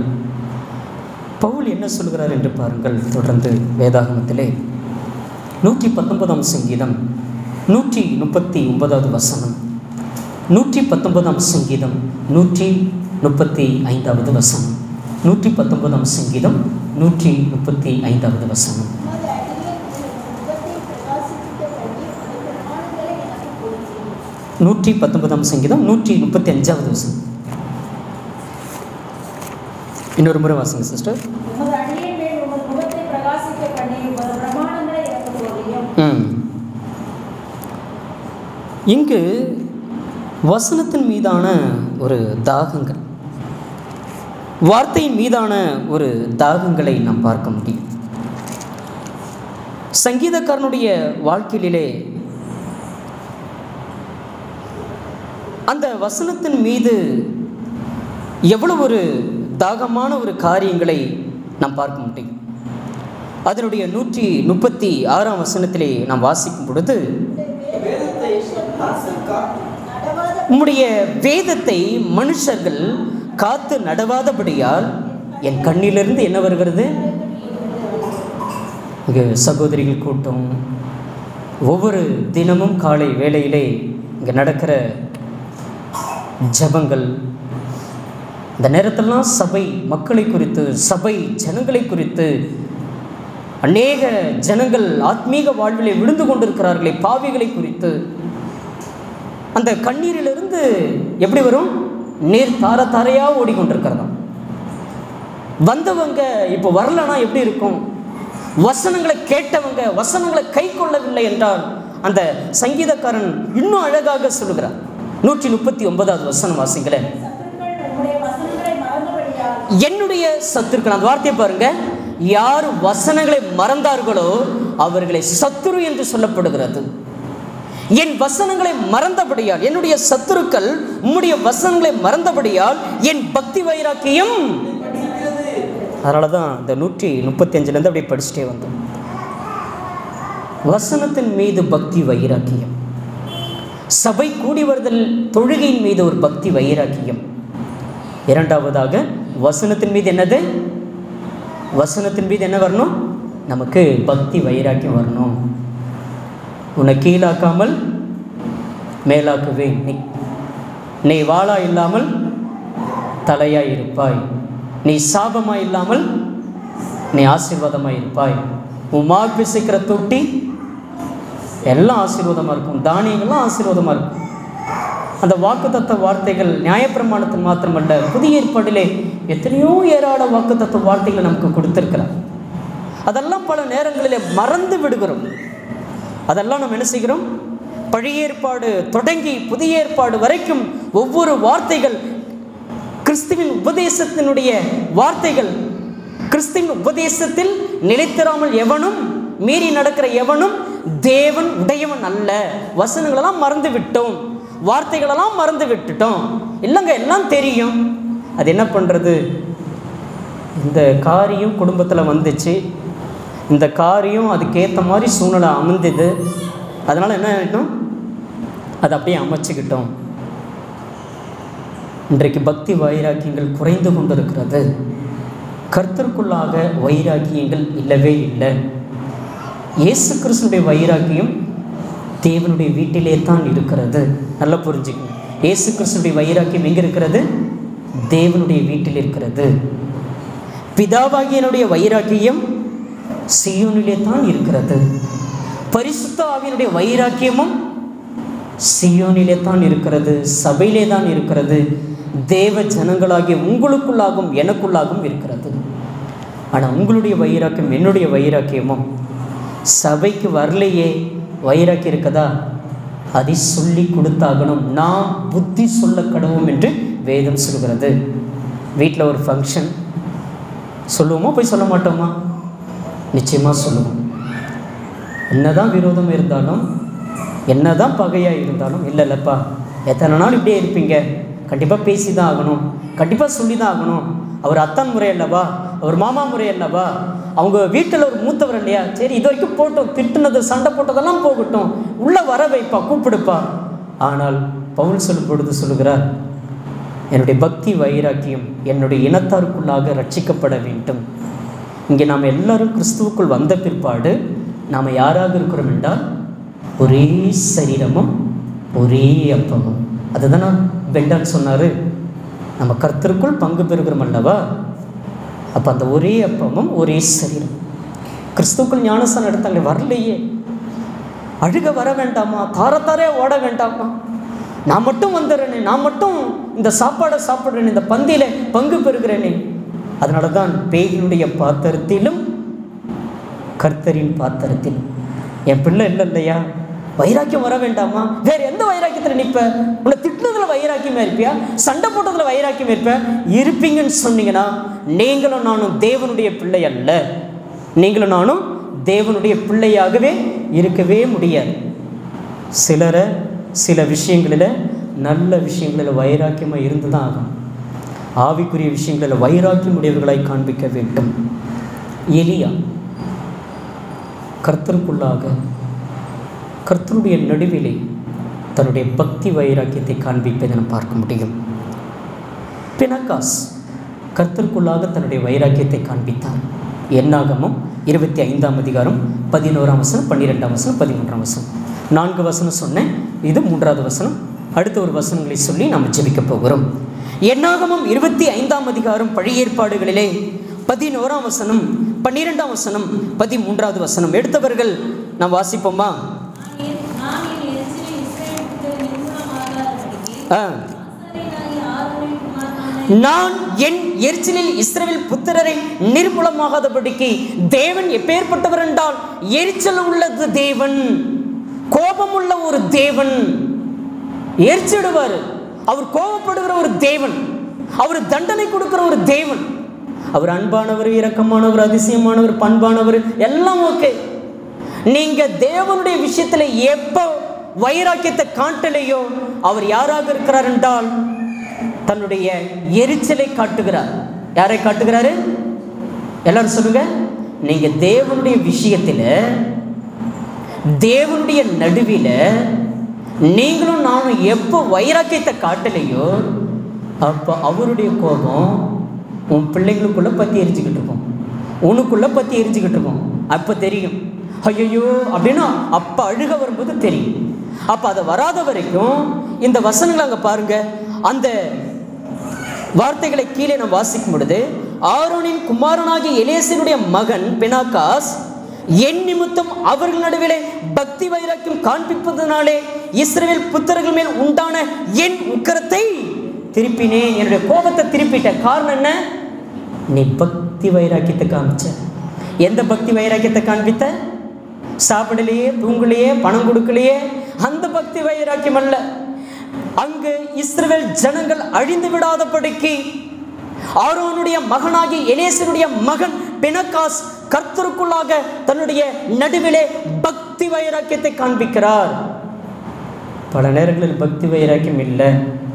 பவுல் என்ன சொல்கிறார் என்று பாருங்கள் தொடர்ந்து வேதாகமத்திலே நூற்றி பத்தொன்பதாம் சங்கீதம் நூற்றி முப்பத்தி ஒன்பதாவது வசனம் நூற்றி பத்தொன்பதாம் சங்கீதம் நூற்றி முப்பத்தி ஐந்தாவது வசனம் நூற்றி பத்தொன்பதாம் சங்கீதம் நூற்றி முப்பத்தி ஐந்தாவது வசனம் உமது அடியேன் உமது முகத்தை பிரகாசிக்க பண்ணி உமது பிரமாணங்களை எனக்கு கொடுத்தீர் நூற்றி பத்தொன்பதாம் சங்கீதம் நூற்றி முப்பத்தி அஞ்சாவது வசனம் இன்னொரு முறை வாசிங்க சிஸ்டர் உமது அடியேன் மேல் உமது முகத்தை பிரகாசிக்க பண்ணி உமது பிரமாணங்களை எனக்கு போதியும் ம் இங்கு வசனத்தின் மீதான ஒரு தாகங்கள் வார்த்தையின் மீதான ஒரு தாகங்களை நாம் பார்க்க முடியும் சங்கீதக்காரனுடைய வாழ்க்கையிலே அந்த வசனத்தின் மீது எவ்வளவு ஒரு தாகமான ஒரு காரியங்களை நாம் பார்க்க முடியும் அதனுடைய நூற்றி முப்பத்தி ஆறாம் வசனத்திலே நாம் வாசிக்கும் பொழுது வேதத்தை நான் காத்து நடவாத உம்முடைய வேதத்தை மனுஷர்கள் காத்து நடவாதபடியால் என் கண்ணிலிருந்து என்ன வருகிறது இங்கே சகோதரிகள் கூட்டம் ஒவ்வொரு தினமும் காலை வேளையிலே இங்கே நடக்கிற ஜபங்கள் இந்த நேரத்திலலாம் சபை மக்களை குறித்து சபை ஜனங்களை குறித்து அநேக ஜனங்கள் ஆத்மீக வாழ்விலே விழுந்து கொண்டிருக்கிறார்களே பாவிகளை குறித்து அந்த கண்ணீரிலிருந்து எப்படி வரும் நீர் தார தாரையாக ஓடிக்கொண்டிருக்கிறதாம் வந்தவங்க இப்போ வரலனா எப்படி இருக்கும் வசனங்களை கேட்டவங்க வசனங்களை கை கொள்ளவில்லை என்றால் அந்த சங்கீதக்காரன் இன்னும் அழகாக சொல்லுகிறார் நூற்றி முப்பத்தி ஒன்பதாவது வசனம் வாசிங்களேன் சத்துருக்கள் உம்முடைய வசனங்களை மறந்தபடியால் என்னுடைய சத்துருக்கள் அந்த வார்த்தையை பாருங்க யார் வசனங்களை மறந்தார்களோ அவர்களை சத்துரு என்று சொல்லப்படுகிறது என் வசனங்களை மறந்தபடியால் என்னுடைய சத்துருக்கள் உம்முடைய வசனங்களை மறந்தபடியால் என் பக்தி வைராக்கியம் அதனால தான் இந்த நூற்றி முப்பத்தி அஞ்சுலேருந்து அப்படியே படிச்சுட்டே வந்தோம் வசனத்தின் மீது பக்தி வைராக்கியம் சபை கூடி வருதல் தொழுகையின் மீது ஒரு பக்தி வைராக்கியம் இரண்டாவதாக வசனத்தின் மீது என்னது வசனத்தின் மீது என்ன வரணும் நமக்கு பக்தி வைராக்கியம் வரணும் உன்னை கீழாக்காமல் மேலாக்குவேன் நீ நீ வாளா இல்லாமல் தலையாய் இருப்பாய் நீ சாபமாய் இல்லாமல் நீ ஆசீர்வாதமாய் இருப்பாய் உன் மார்பு பிசைக்கிற தொட்டி எல்லாம் ஆசீர்வாதமாக இருக்கும் தானியங்கள்லாம் ஆசீர்வாதமாக இருக்கும் அந்த வாக்குத்தத்த வார்த்தைகள் நியாயப்பிரமாணத்தில் மாத்திரமல்ல புதிய ஏற்பாடிலே எத்தனையோ ஏராள வாக்குத்தத்த வார்த்தைகளை நமக்கு கொடுத்திருக்கிறார் அதெல்லாம் பல நேரங்களிலே மறந்து விடுகிறோம் அதெல்லாம் நம்ம என்ன செய்கிறோம் பழைய ஏற்பாடு தொடங்கி புதிய ஏற்பாடு வரைக்கும் ஒவ்வொரு வார்த்தைகள் கிறிஸ்துவின் உபதேசத்தினுடைய வார்த்தைகள் கிறிஸ்துவின் உபதேசத்தில் நிலைத்திராமல் எவனும் மீறி நடக்கிற எவனும் தேவன் உடையவன் அல்ல வசனங்களெல்லாம் மறந்து விட்டோம் வார்த்தைகளெல்லாம் மறந்து விட்டுட்டோம் இல்லைங்க எல்லாம் தெரியும் அது என்ன பண்ணுறது இந்த காரியம் குடும்பத்தில் வந்துச்சு இந்த காரியம் அதுக்கேற்ற மாதிரி சூழ்நிலை அமைந்தது அதனால் என்ன ஆகிட்டோம் அதை அப்படியே அமைச்சுக்கிட்டோம் இன்றைக்கு பக்தி வைராக்கியங்கள் குறைந்து கொண்டிருக்கிறது கர்த்தருக்குள்ளாக வைராக்கியங்கள் இல்லவே இல்லை இயேசு கிறிஸ்துடைய வைராக்கியம் தேவனுடைய வீட்டிலே தான் இருக்கிறது நல்லா புரிஞ்சுக்கணும் இயேசு கிறிஸ்துடைய வைராக்கியம் எங்கே இருக்கிறது தேவனுடைய வீட்டில் இருக்கிறது பிதாவாகியனுடைய வைராக்கியம் சியோனிலே தான் இருக்கிறது பரிசுத்த ஆவியனுடைய வைராக்கியமும் சியோனிலே தான் இருக்கிறது சபையிலே தான் இருக்கிறது தேவ ஜனங்களாகிய உங்களுக்குள்ளாகவும் எனக்குள்ளாகவும் இருக்கிறது ஆனால் உங்களுடைய வைராக்கியம் என்னுடைய வைராக்கியமும் சபைக்கு வரலையே வைராக்கியம் இருக்கதா அதை சொல்லி கொடுத்தாகணும் நாம் புத்தி சொல்ல கடவோம் என்று வேதம் சொல்கிறது வீட்டில் ஒரு ஃபங்க்ஷன் சொல்லுவோமா போய் சொல்ல மாட்டோமா நிச்சயமாக சொல்லுவோம் என்னதான் விரோதம் இருந்தாலும் என்னதான் பகையாக இருந்தாலும் இல்லை இல்லைப்பா எத்தனை நாள் இப்படியே இருப்பீங்க கண்டிப்பாக பேசி தான் ஆகணும் கண்டிப்பாக சொல்லி தான் ஆகணும் அவர் அத்தான் முறை அல்லவா அவர் மாமா முறை அல்லவா அவங்க வீட்டில் ஒரு மூத்தவர் இல்லையா சரி இது வரைக்கும் போட்டோம் திட்டுனது சண்டை போட்டதெல்லாம் போகட்டும் உள்ளே வர வைப்பா கூப்பிடுப்பா ஆனால் பவுல் சொல்லும் பொழுது சொல்லுகிறார் என்னுடைய பக்தி வைராக்கியம் என்னுடைய இனத்தாருக்குள்ளாக ரட்சிக்கப்பட வேண்டும் இங்கே நாம் எல்லாரும் கிறிஸ்துவுக்குள் வந்த பிற்பாடு நாம் யாராக இருக்கிறோம் என்றால் ஒரே சரீரமும் ஒரே அப்பமும் அதுதான் நான் பெண்டான் சொன்னார் நம்ம கர்த்தருக்குள் பங்கு பெறுகிறோம் அல்லவா அப்போ அந்த ஒரே அப்பமும் ஒரே சரீரம் கிறிஸ்துக்குள் ஞானஸ்தானம் எடுத்தாங்க வரலையே அழுக வர வேண்டாமா தாரத்தாரே ஓட வேண்டாமா நான் மட்டும் வந்துடுறேனே நான் மட்டும் இந்த சாப்பாடை சாப்பிட்றேனே இந்த பந்தியில் பங்கு பெறுகிறேனே அதனால தான் பேய்களுடைய பாத்திரத்திலும் கர்த்தரின் பாத்திரத்திலும் என் பிள்ளை இல்லை இல்லையா வைராக்கியம் வர வேண்டாமா வேற எந்த வைராக்கியத்தில் நிற்ப உன்னை திட்டுனதுல வைராக்கியமா இருப்பியா சண்டை போட்டதுல வைராக்கியமா இருப்ப இருப்பீங்கன்னு சொன்னீங்கன்னா நீங்களும் நானும் தேவனுடைய பிள்ளை அல்ல நீங்களும் நானும் தேவனுடைய பிள்ளையாகவே இருக்கவே முடியாது சிலரை சில விஷயங்களில் நல்ல விஷயங்களில் வைராக்கியமாக இருந்து தான் ஆகும் ஆவிக்குரிய விஷயங்களில் வைராக்கியம் உடையவர்களாய் காண்பிக்க வேண்டும் எலியா கர்த்தருக்குள்ளாக கர்த்தருடைய நடுவிலே தன்னுடைய பக்தி வைராக்கியத்தை காண்பிப்பதை நாம் பார்க்க முடியும் பினகாஸ் கர்த்தருக்குள்ளாக தன்னுடைய வைராக்கியத்தை காண்பித்தார் என்னாகமும் இருபத்தி ஐந்தாம் அதிகாரம் பதினோராம் வசனம் பன்னிரெண்டாம் வசனம் பதிமூன்றாம் வசனம் நான்கு வசனம் சொன்னேன் இது மூன்றாவது வசனம் அடுத்த ஒரு வசனங்களை சொல்லி நாம் ஜெபிக்க போகிறோம் என்னாகமம் இருபத்தி ஐந்தாம் அதிகாரம் பழைய ஏற்பாடுகளிலே பதினோராம் வசனம் பன்னிரெண்டாம் வசனம் பதிமூன்றாவது வசனம் எடுத்தவர்கள் நாம் வாசிப்போமா நான் என் எரிச்சலில் இஸ்ரவேல் புத்திரரை நிர்மூலமாகாதபடிக்கு ஆ ஆசாரியனாகிய ஆரோனின் குமாரனான நான் என் எரிச்சலில் இஸ்ரவேல் புத்திரரை நிர்மூலமாகாதபடிக்கு தேவன் எப்பேற்பட்டவர் என்றால் எரிச்சல் உள்ளது தேவன் கோபமுள்ள ஒரு தேவன் எரிச்சிடுவார் அவர் கோபப்படுகிற ஒரு தேவன் அவர் தண்டனை கொடுக்கிற ஒரு தேவன் அவர் அன்பானவர் இரக்கமானவர் அதிசயமானவர் பண்பானவர் எல்லாம் ஓகே நீங்க தேவனுடைய விஷயத்துல எப்போ வைராக்கியத்தை காட்டலையோ அவர் யாராக இருக்கிறார் என்றால் தன்னுடைய எரிச்சலை காட்டுகிறார் யாரை காட்டுகிறாரு எல்லாரும் சொல்லுங்க நீங்க தேவனுடைய விஷயத்துல தேவனுடைய நடுவில் நீங்களும் நானும் எப்போ வைராக்கியத்தை காட்டலையோ அப்போ அவருடைய கோபம் உன் பிள்ளைங்களுக்குள்ள பற்றி எரிஞ்சுக்கிட்டு இருக்கும் உனக்குள்ள பற்றி எரிஞ்சுக்கிட்டு இருக்கும் அப்போ தெரியும் ஐயோ அப்படின்னா அப்போ அழுக வரும்போது தெரியும் அப்போ அதை வராத வரைக்கும் இந்த வசனங்களை அங்கே பாருங்க அந்த வார்த்தைகளை கீழே நாம் வாசிக்கும் பொழுது ஆரோனின் குமாரனாகிய எலேசனுடைய மகன் பெனாகாஸ் என் நிமித்தம் அவர்கள் நடுவிலே பக்தி வைராக்கியம் காண்பிப்பதனாலே இஸ்ரவேல் புத்தர்கள் மேல் உண்டான என் உக்கரத்தை திருப்பினேன் என்னுடைய கோபத்தை திருப்பிட்டேன் காரணம் என்ன நீ பக்தி வைராக்கியத்தை காமிச்ச எந்த பக்தி வைராக்கியத்தை காண்பித்த சாப்பிடலையே தூங்கலையே பணம் கொடுக்கலையே அந்த பக்தி வைராக்கியம் அல்ல அங்கு இஸ்ரவேல் ஜனங்கள் அழிந்து விடாதபடிக்கு ஆரோனுடைய மகனாகிய எலேசனுடைய மகன் பெனகாஸ் கர்த்தருக்குள்ளாக தன்னுடைய நடுவிலே பக்தி வைராக்கியத்தை காண்பிக்கிறார் பல நேரங்களில் பக்தி வைராக்கியம் இல்லை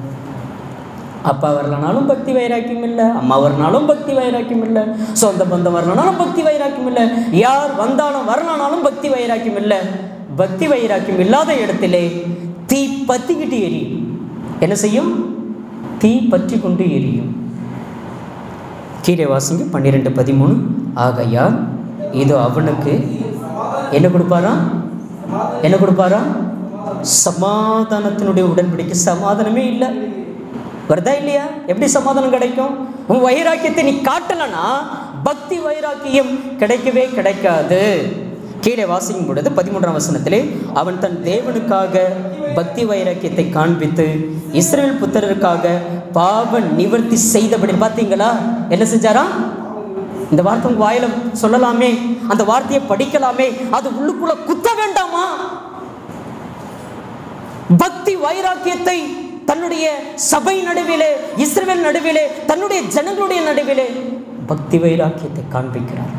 அப்பா வரலனாலும் பக்தி வைராக்கியம் இல்லை அம்மா வரனாலும் பக்தி வைராக்கியம் இல்லை சொந்த பந்தம் வரலனாலும் பக்தி வைராக்கியம் இல்லை யார் வந்தாலும் வரலனாலும் பக்தி வைராக்கியம் இல்லை பக்தி வைராக்கியம் இல்லாத இடத்திலே தீ பத்திக்கிட்டு எரியும் என்ன செய்யும் தீ பற்றி கொண்டு எரியும் கீழே வாசிங்க பன்னிரெண்டு பதிமூணு ஆகையால் இது அவனுக்கு என்ன கொடுப்பாரா என்ன கொடுப்பாரா சமாதானத்தினுடைய உடன்படிக்கை சமாதானமே இல்லை வருதா இல்லையா எப்படி சமாதானம் கிடைக்கும் உன் வைராக்கியத்தை நீ காட்டலனா பக்தி வைராக்கியம் கிடைக்கவே கிடைக்காது கீழே வாசிக்கும் பொழுது பதிமூன்றாம் வசனத்திலே அவன் தன் தேவனுக்காக பக்தி வைராக்கியத்தை காண்பித்து இஸ்ரேல் புத்தருக்காக பாவ நிவர்த்தி செய்தபடி பார்த்தீங்களா என்ன செஞ்சாரா இந்த வார்த்தை உங்க வாயில சொல்லலாமே அந்த வார்த்தையை படிக்கலாமே அது உள்ளுக்குள்ள குத்த வேண்டாமா பக்தி வைராக்கியத்தை தன்னுடைய சபை நடுவிலே இஸ்ரவேல் நடுவிலே தன்னுடைய ஜனங்களுடைய நடுவிலே பக்தி வைராக்கியத்தை காண்பிக்கிறார்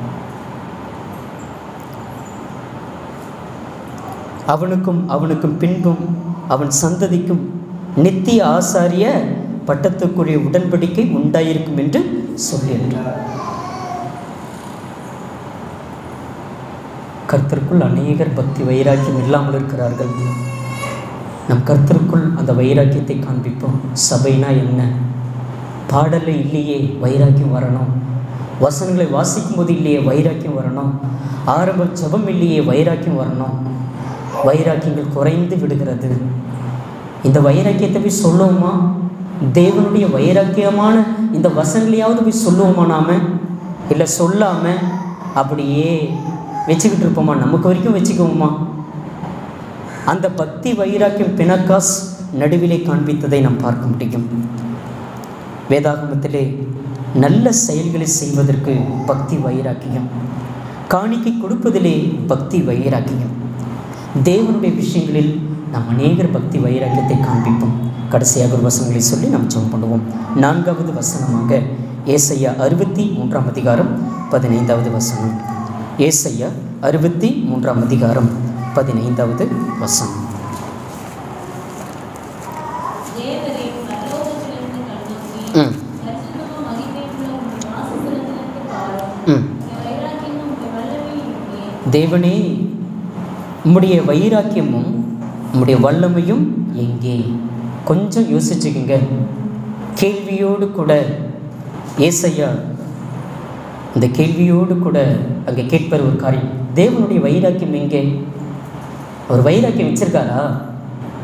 அவனுக்கும் அவனுக்கும் பின்பும் அவன் சந்ததிக்கும் நித்திய ஆசாரிய பட்டத்துக்குரிய உடன்படிக்கை உண்டாயிருக்கும் என்று சொல்லியிருக்கிறார் கர்த்தருக்குள் அநேகர் பக்தி வைராக்கியம் இல்லாமல் இருக்கிறார்கள் நம் கர்த்தருக்குள் அந்த வைராக்கியத்தை காண்பிப்போம் சபைனா என்ன பாடலை இல்லையே வைராக்கியம் வரணும் வசனங்களை வாசிக்கும் போது இல்லையே வைராக்கியம் வரணும் ஆரம்ப ஜபம் இல்லையே வைராக்கியம் வரணும் வைராக்கியங்கள் குறைந்து விடுகிறது இந்த வைராக்கியத்தை போய் சொல்லுவோமா தேவனுடைய வைராக்கியமான இந்த வசனங்களையாவது போய் சொல்லுவோமா நாம இல்லை சொல்லாம அப்படியே வச்சுக்கிட்டு இருப்போமா நமக்கு வரைக்கும் வச்சுக்குவோமா அந்த பக்தி வைராக்கியம் பினக்காஸ் நடுவிலே காண்பித்ததை நாம் பார்க்க முடியும் வேதாகமத்திலே நல்ல செயல்களை செய்வதற்கு பக்தி வைராக்கியம் காணிக்கை கொடுப்பதிலே பக்தி வைராக்கியம் தேவனுடைய விஷயங்களில் நாம் அநேகர் பக்தி வைராக்கியத்தை காண்பிப்போம் கடைசியாக ஒரு வசனங்களை சொல்லி நாம் ஜெபம் பண்ணுவோம் நான்காவது வசனமாக ஏசையா அறுபத்தி மூன்றாம் அதிகாரம் பதினைந்தாவது வசனம் ஏசையா அறுபத்தி மூன்றாம் அதிகாரம் பதினைந்தாவது வசனம் தேவரே பரலோகத்திலிருந்து கண்ணோக்கி ம் லட்சணமும் மகிமையுள்ள உம்முடைய வாசஸ்தலத்திற்கு பாரும் ம் உம்முடைய வைராக்கியமும் உம்முடைய வல்லமையும் எங்கே? தேவனே உம்முடைய வைராக்கியமும் உம்முடைய வல்லமையும் எங்கே கொஞ்சம் யோசிச்சுக்குங்க கேள்வியோடு கூட ஏசையா இந்த கேள்வியோடு கூட அங்கே கேட்பார் ஒரு காரியம் தேவனுடைய வைராக்கியம் எங்கே அவர் வைராக்கியம் வச்சிருக்காரா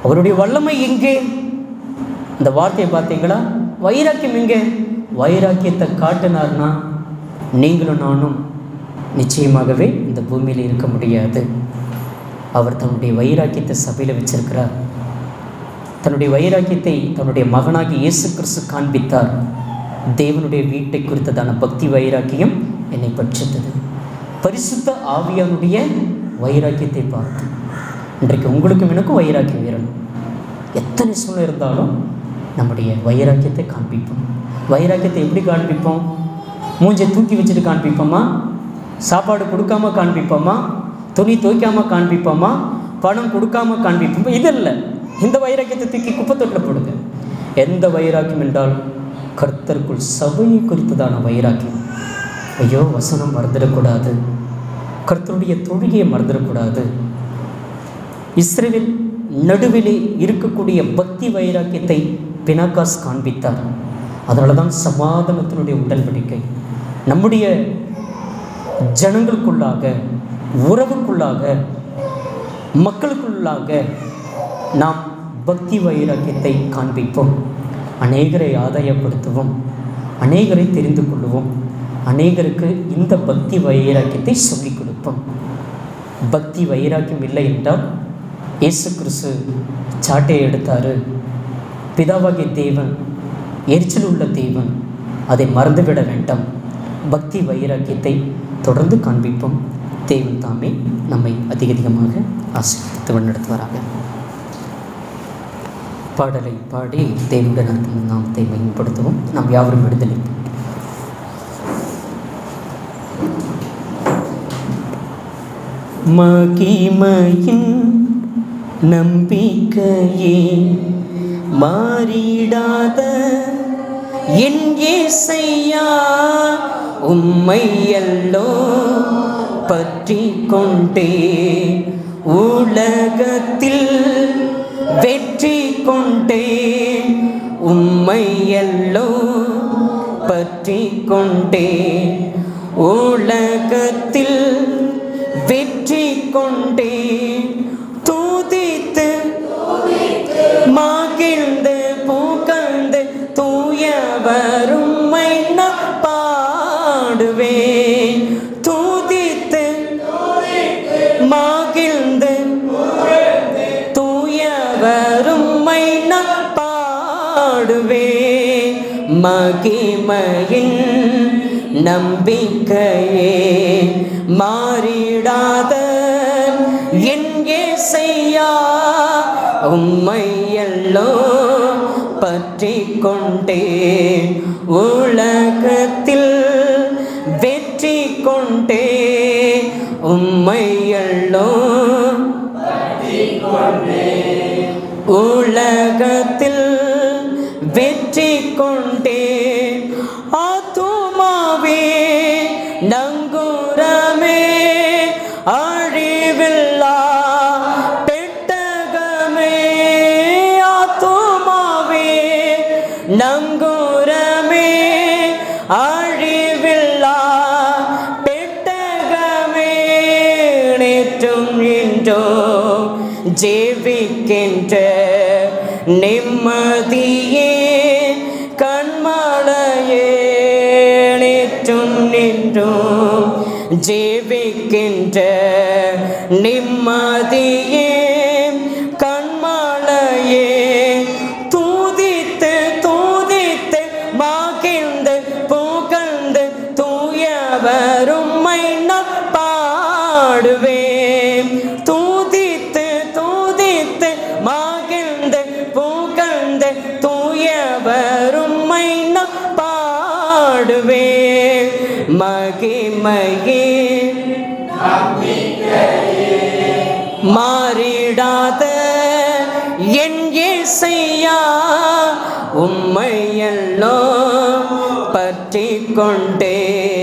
அவருடைய வல்லமை எங்கே இந்த வார்த்தையை பார்த்தீங்களா வைராக்கியம் எங்கே வைராக்கியத்தை காட்டினார்னா நீங்களும் நானும் நிச்சயமாகவே இந்த பூமியில் இருக்க முடியாது அவர் தன்னுடைய வைராக்கியத்தை சபையில் வச்சிருக்கிறார் தன்னுடைய வைராக்கியத்தை தன்னுடைய மகனாகி இயேசு கிறிஸ்து காண்பித்தார் தேவனுடைய வீட்டை குறித்ததான பக்தி வைராக்கியம் என்னை பற்றித்தது பரிசுத்த ஆவியானுடைய வைராக்கியத்தை பார்த்து இன்றைக்கு உங்களுக்கும் எனக்கும் வைராக்கியம் வேறணும் எத்தனை சூழ்நிலை இருந்தாலும் நம்முடைய வைராக்கியத்தை காண்பிப்போம் வைராக்கியத்தை எப்படி காண்பிப்போம் மூஞ்சை தூக்கி வச்சுட்டு காண்பிப்போமா சாப்பாடு கொடுக்காம காண்பிப்போமா துணி துவைக்காம காண்பிப்போமா பணம் கொடுக்காம காண்பிப்போமா இது இல்லை இந்த வைராக்கியத்தை தூக்கி குப்பத்தொட்டில் போடுங்க எந்த வைராக்கியம் என்றால் கர்த்தருக்குள் சபையை குறித்ததான வைராக்கியம் ஐயோ வசனம் மறந்துடக்கூடாது கர்த்தருடைய தொழுகையை மறந்துடக்கூடாது இஸ்ரேலில் நடுவிலே இருக்கக்கூடிய பக்தி வைராக்கியத்தை பினாகாஸ் காண்பித்தார் அதனால தான் சமாதானத்தினுடைய உடன்படிக்கை நம்முடைய ஜனங்களுக்குள்ளாக உறவுக்குள்ளாக மக்களுக்குள்ளாக நாம் பக்தி வைராக்கியத்தை காண்பிப்போம் அநேகரை ஆதாயப்படுத்துவோம் அநேகரை தெரிந்து கொள்வோம் அநேகருக்கு இந்த பக்தி வைராக்கியத்தை சொல்லிக் கொடுப்போம் பக்தி வைராக்கியம் இல்லை என்றால் இயேசு கிறிஸ்து சாட்டையை எடுத்தார் பிதாவாகிய தேவன் எரிச்சல் உள்ள தேவன் அதை மறந்துவிட வேண்டாம் பக்தி வைராக்கியத்தை தொடர்ந்து காண்பிப்போம் தேவன் தாமே நம்மை அதிக அதிகமாக ஆசீர்வதித்து வழிநடத்துவாராக பாடலை பாடி தேவனுடன் நாமத்தை மேம்படுத்துவோம் நாம் யாவரும் விடுதலை மகிமையின் நம்பிக்கையே மாறிடாத என் ஏசையா உம்மை எல்லோ பற்றி கொண்டே உலகத்தில் வெற்றி கொண்டே உம்மை எல்லோ பற்றி கொண்டே உலகத்தில் வெற்றி கொண்டே தூதித்து மகிழ்ந்து பூக்கழ்ந்து தூயவரும்மை நான் பாடுவேன் தூதித்து மகிழ்ந்து தூயவரும்மை நான் பாடுவேன் மகிமையின் நம்பிக்கையே மாறிடாத என் ஏசையா உம்மை எல்லோ பற்றி கொண்டே உலகத்தில் வெற்றி கொண்டே உம்மை எல்லோ உலகத்தில் வெற்றி கொண்டே ஆத்துமாவே நங்குரமே அழிவில்லா பெட்டகமே ஆத்துமாவே நங்குரமே அழிவில்லா பெட்டகமே நேற்றும் இன்றோ ஜீவிக்கின்ற நிம்மதியே கண்மலையே நேற்றும் நின்றும் ஜீவிக்கின்ற நிம்மதியே கண்மலையே தூதித்து தூதித்து மகிழ்ந்து புகழ்ந்து தூயவரும்மை நான் பாடுவேன் தூதித்து தூதித்து மகிழ்ந்து புகழ்ந்து தூயவரும்மை நான் பாடுவேன் மகிமையே மாறிடாத என் ஏசையா உம்மையல்லோ பற்றி கொண்டே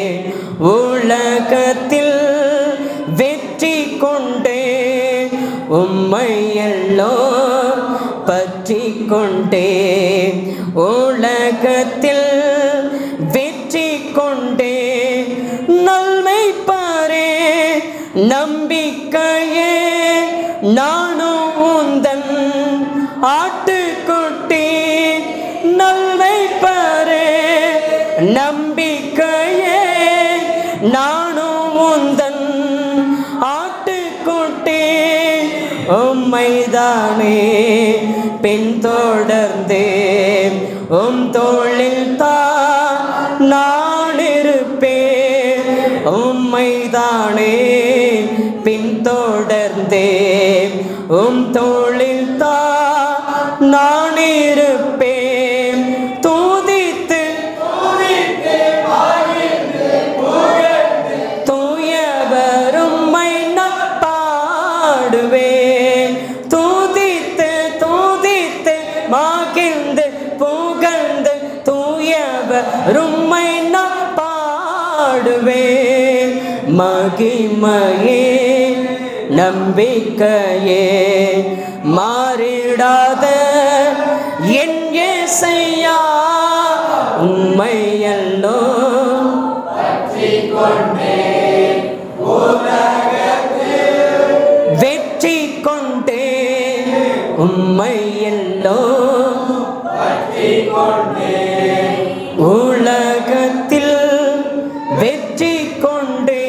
உலகத்தில் வெற்றி கொண்டே உம்மையல்லோ பற்றி கொண்டே உலகத்தில் வெற்றி கொண்டே நல்மை பாரே நம்பிக்கையே நானும் உந்தன் ஆட்டுக்குட்டி நல்லை பரே நம்பிக்கையே நானும் உந்தன் ஆட்டுக்குட்டி உம்மைதானே பின்தொடர்ந்தே உம் தோளில் தான் நான் இருப்பேன் உம்மைதானே பின்தொடர்ந்தே உம் தோளில் தான் நான் இருப்பேன் தூதித்து தூயவரும்மை நான் பாடுவேன் தூதித்து தூதித்து மகிழ்ந்து புகழ்ந்து தூயவரும்மை நான் பாடுவேன் மகிமையே நம்பிக்கையே மாறிடாத என் ஏசையா உம்மையல்லோ வெற்றி கொண்டே உம்மை எல்லோ உலகத்தில் வெற்றி கொண்டே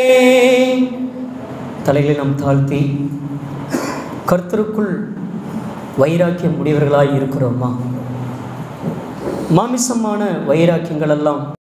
தலைகளை நாம் தாழ்த்தி கர்த்தருக்குள் வைராக்கியம் உடையவர்களாய் இருக்கிறோமா மாமிசமான வைராக்கியங்கள் எல்லாம்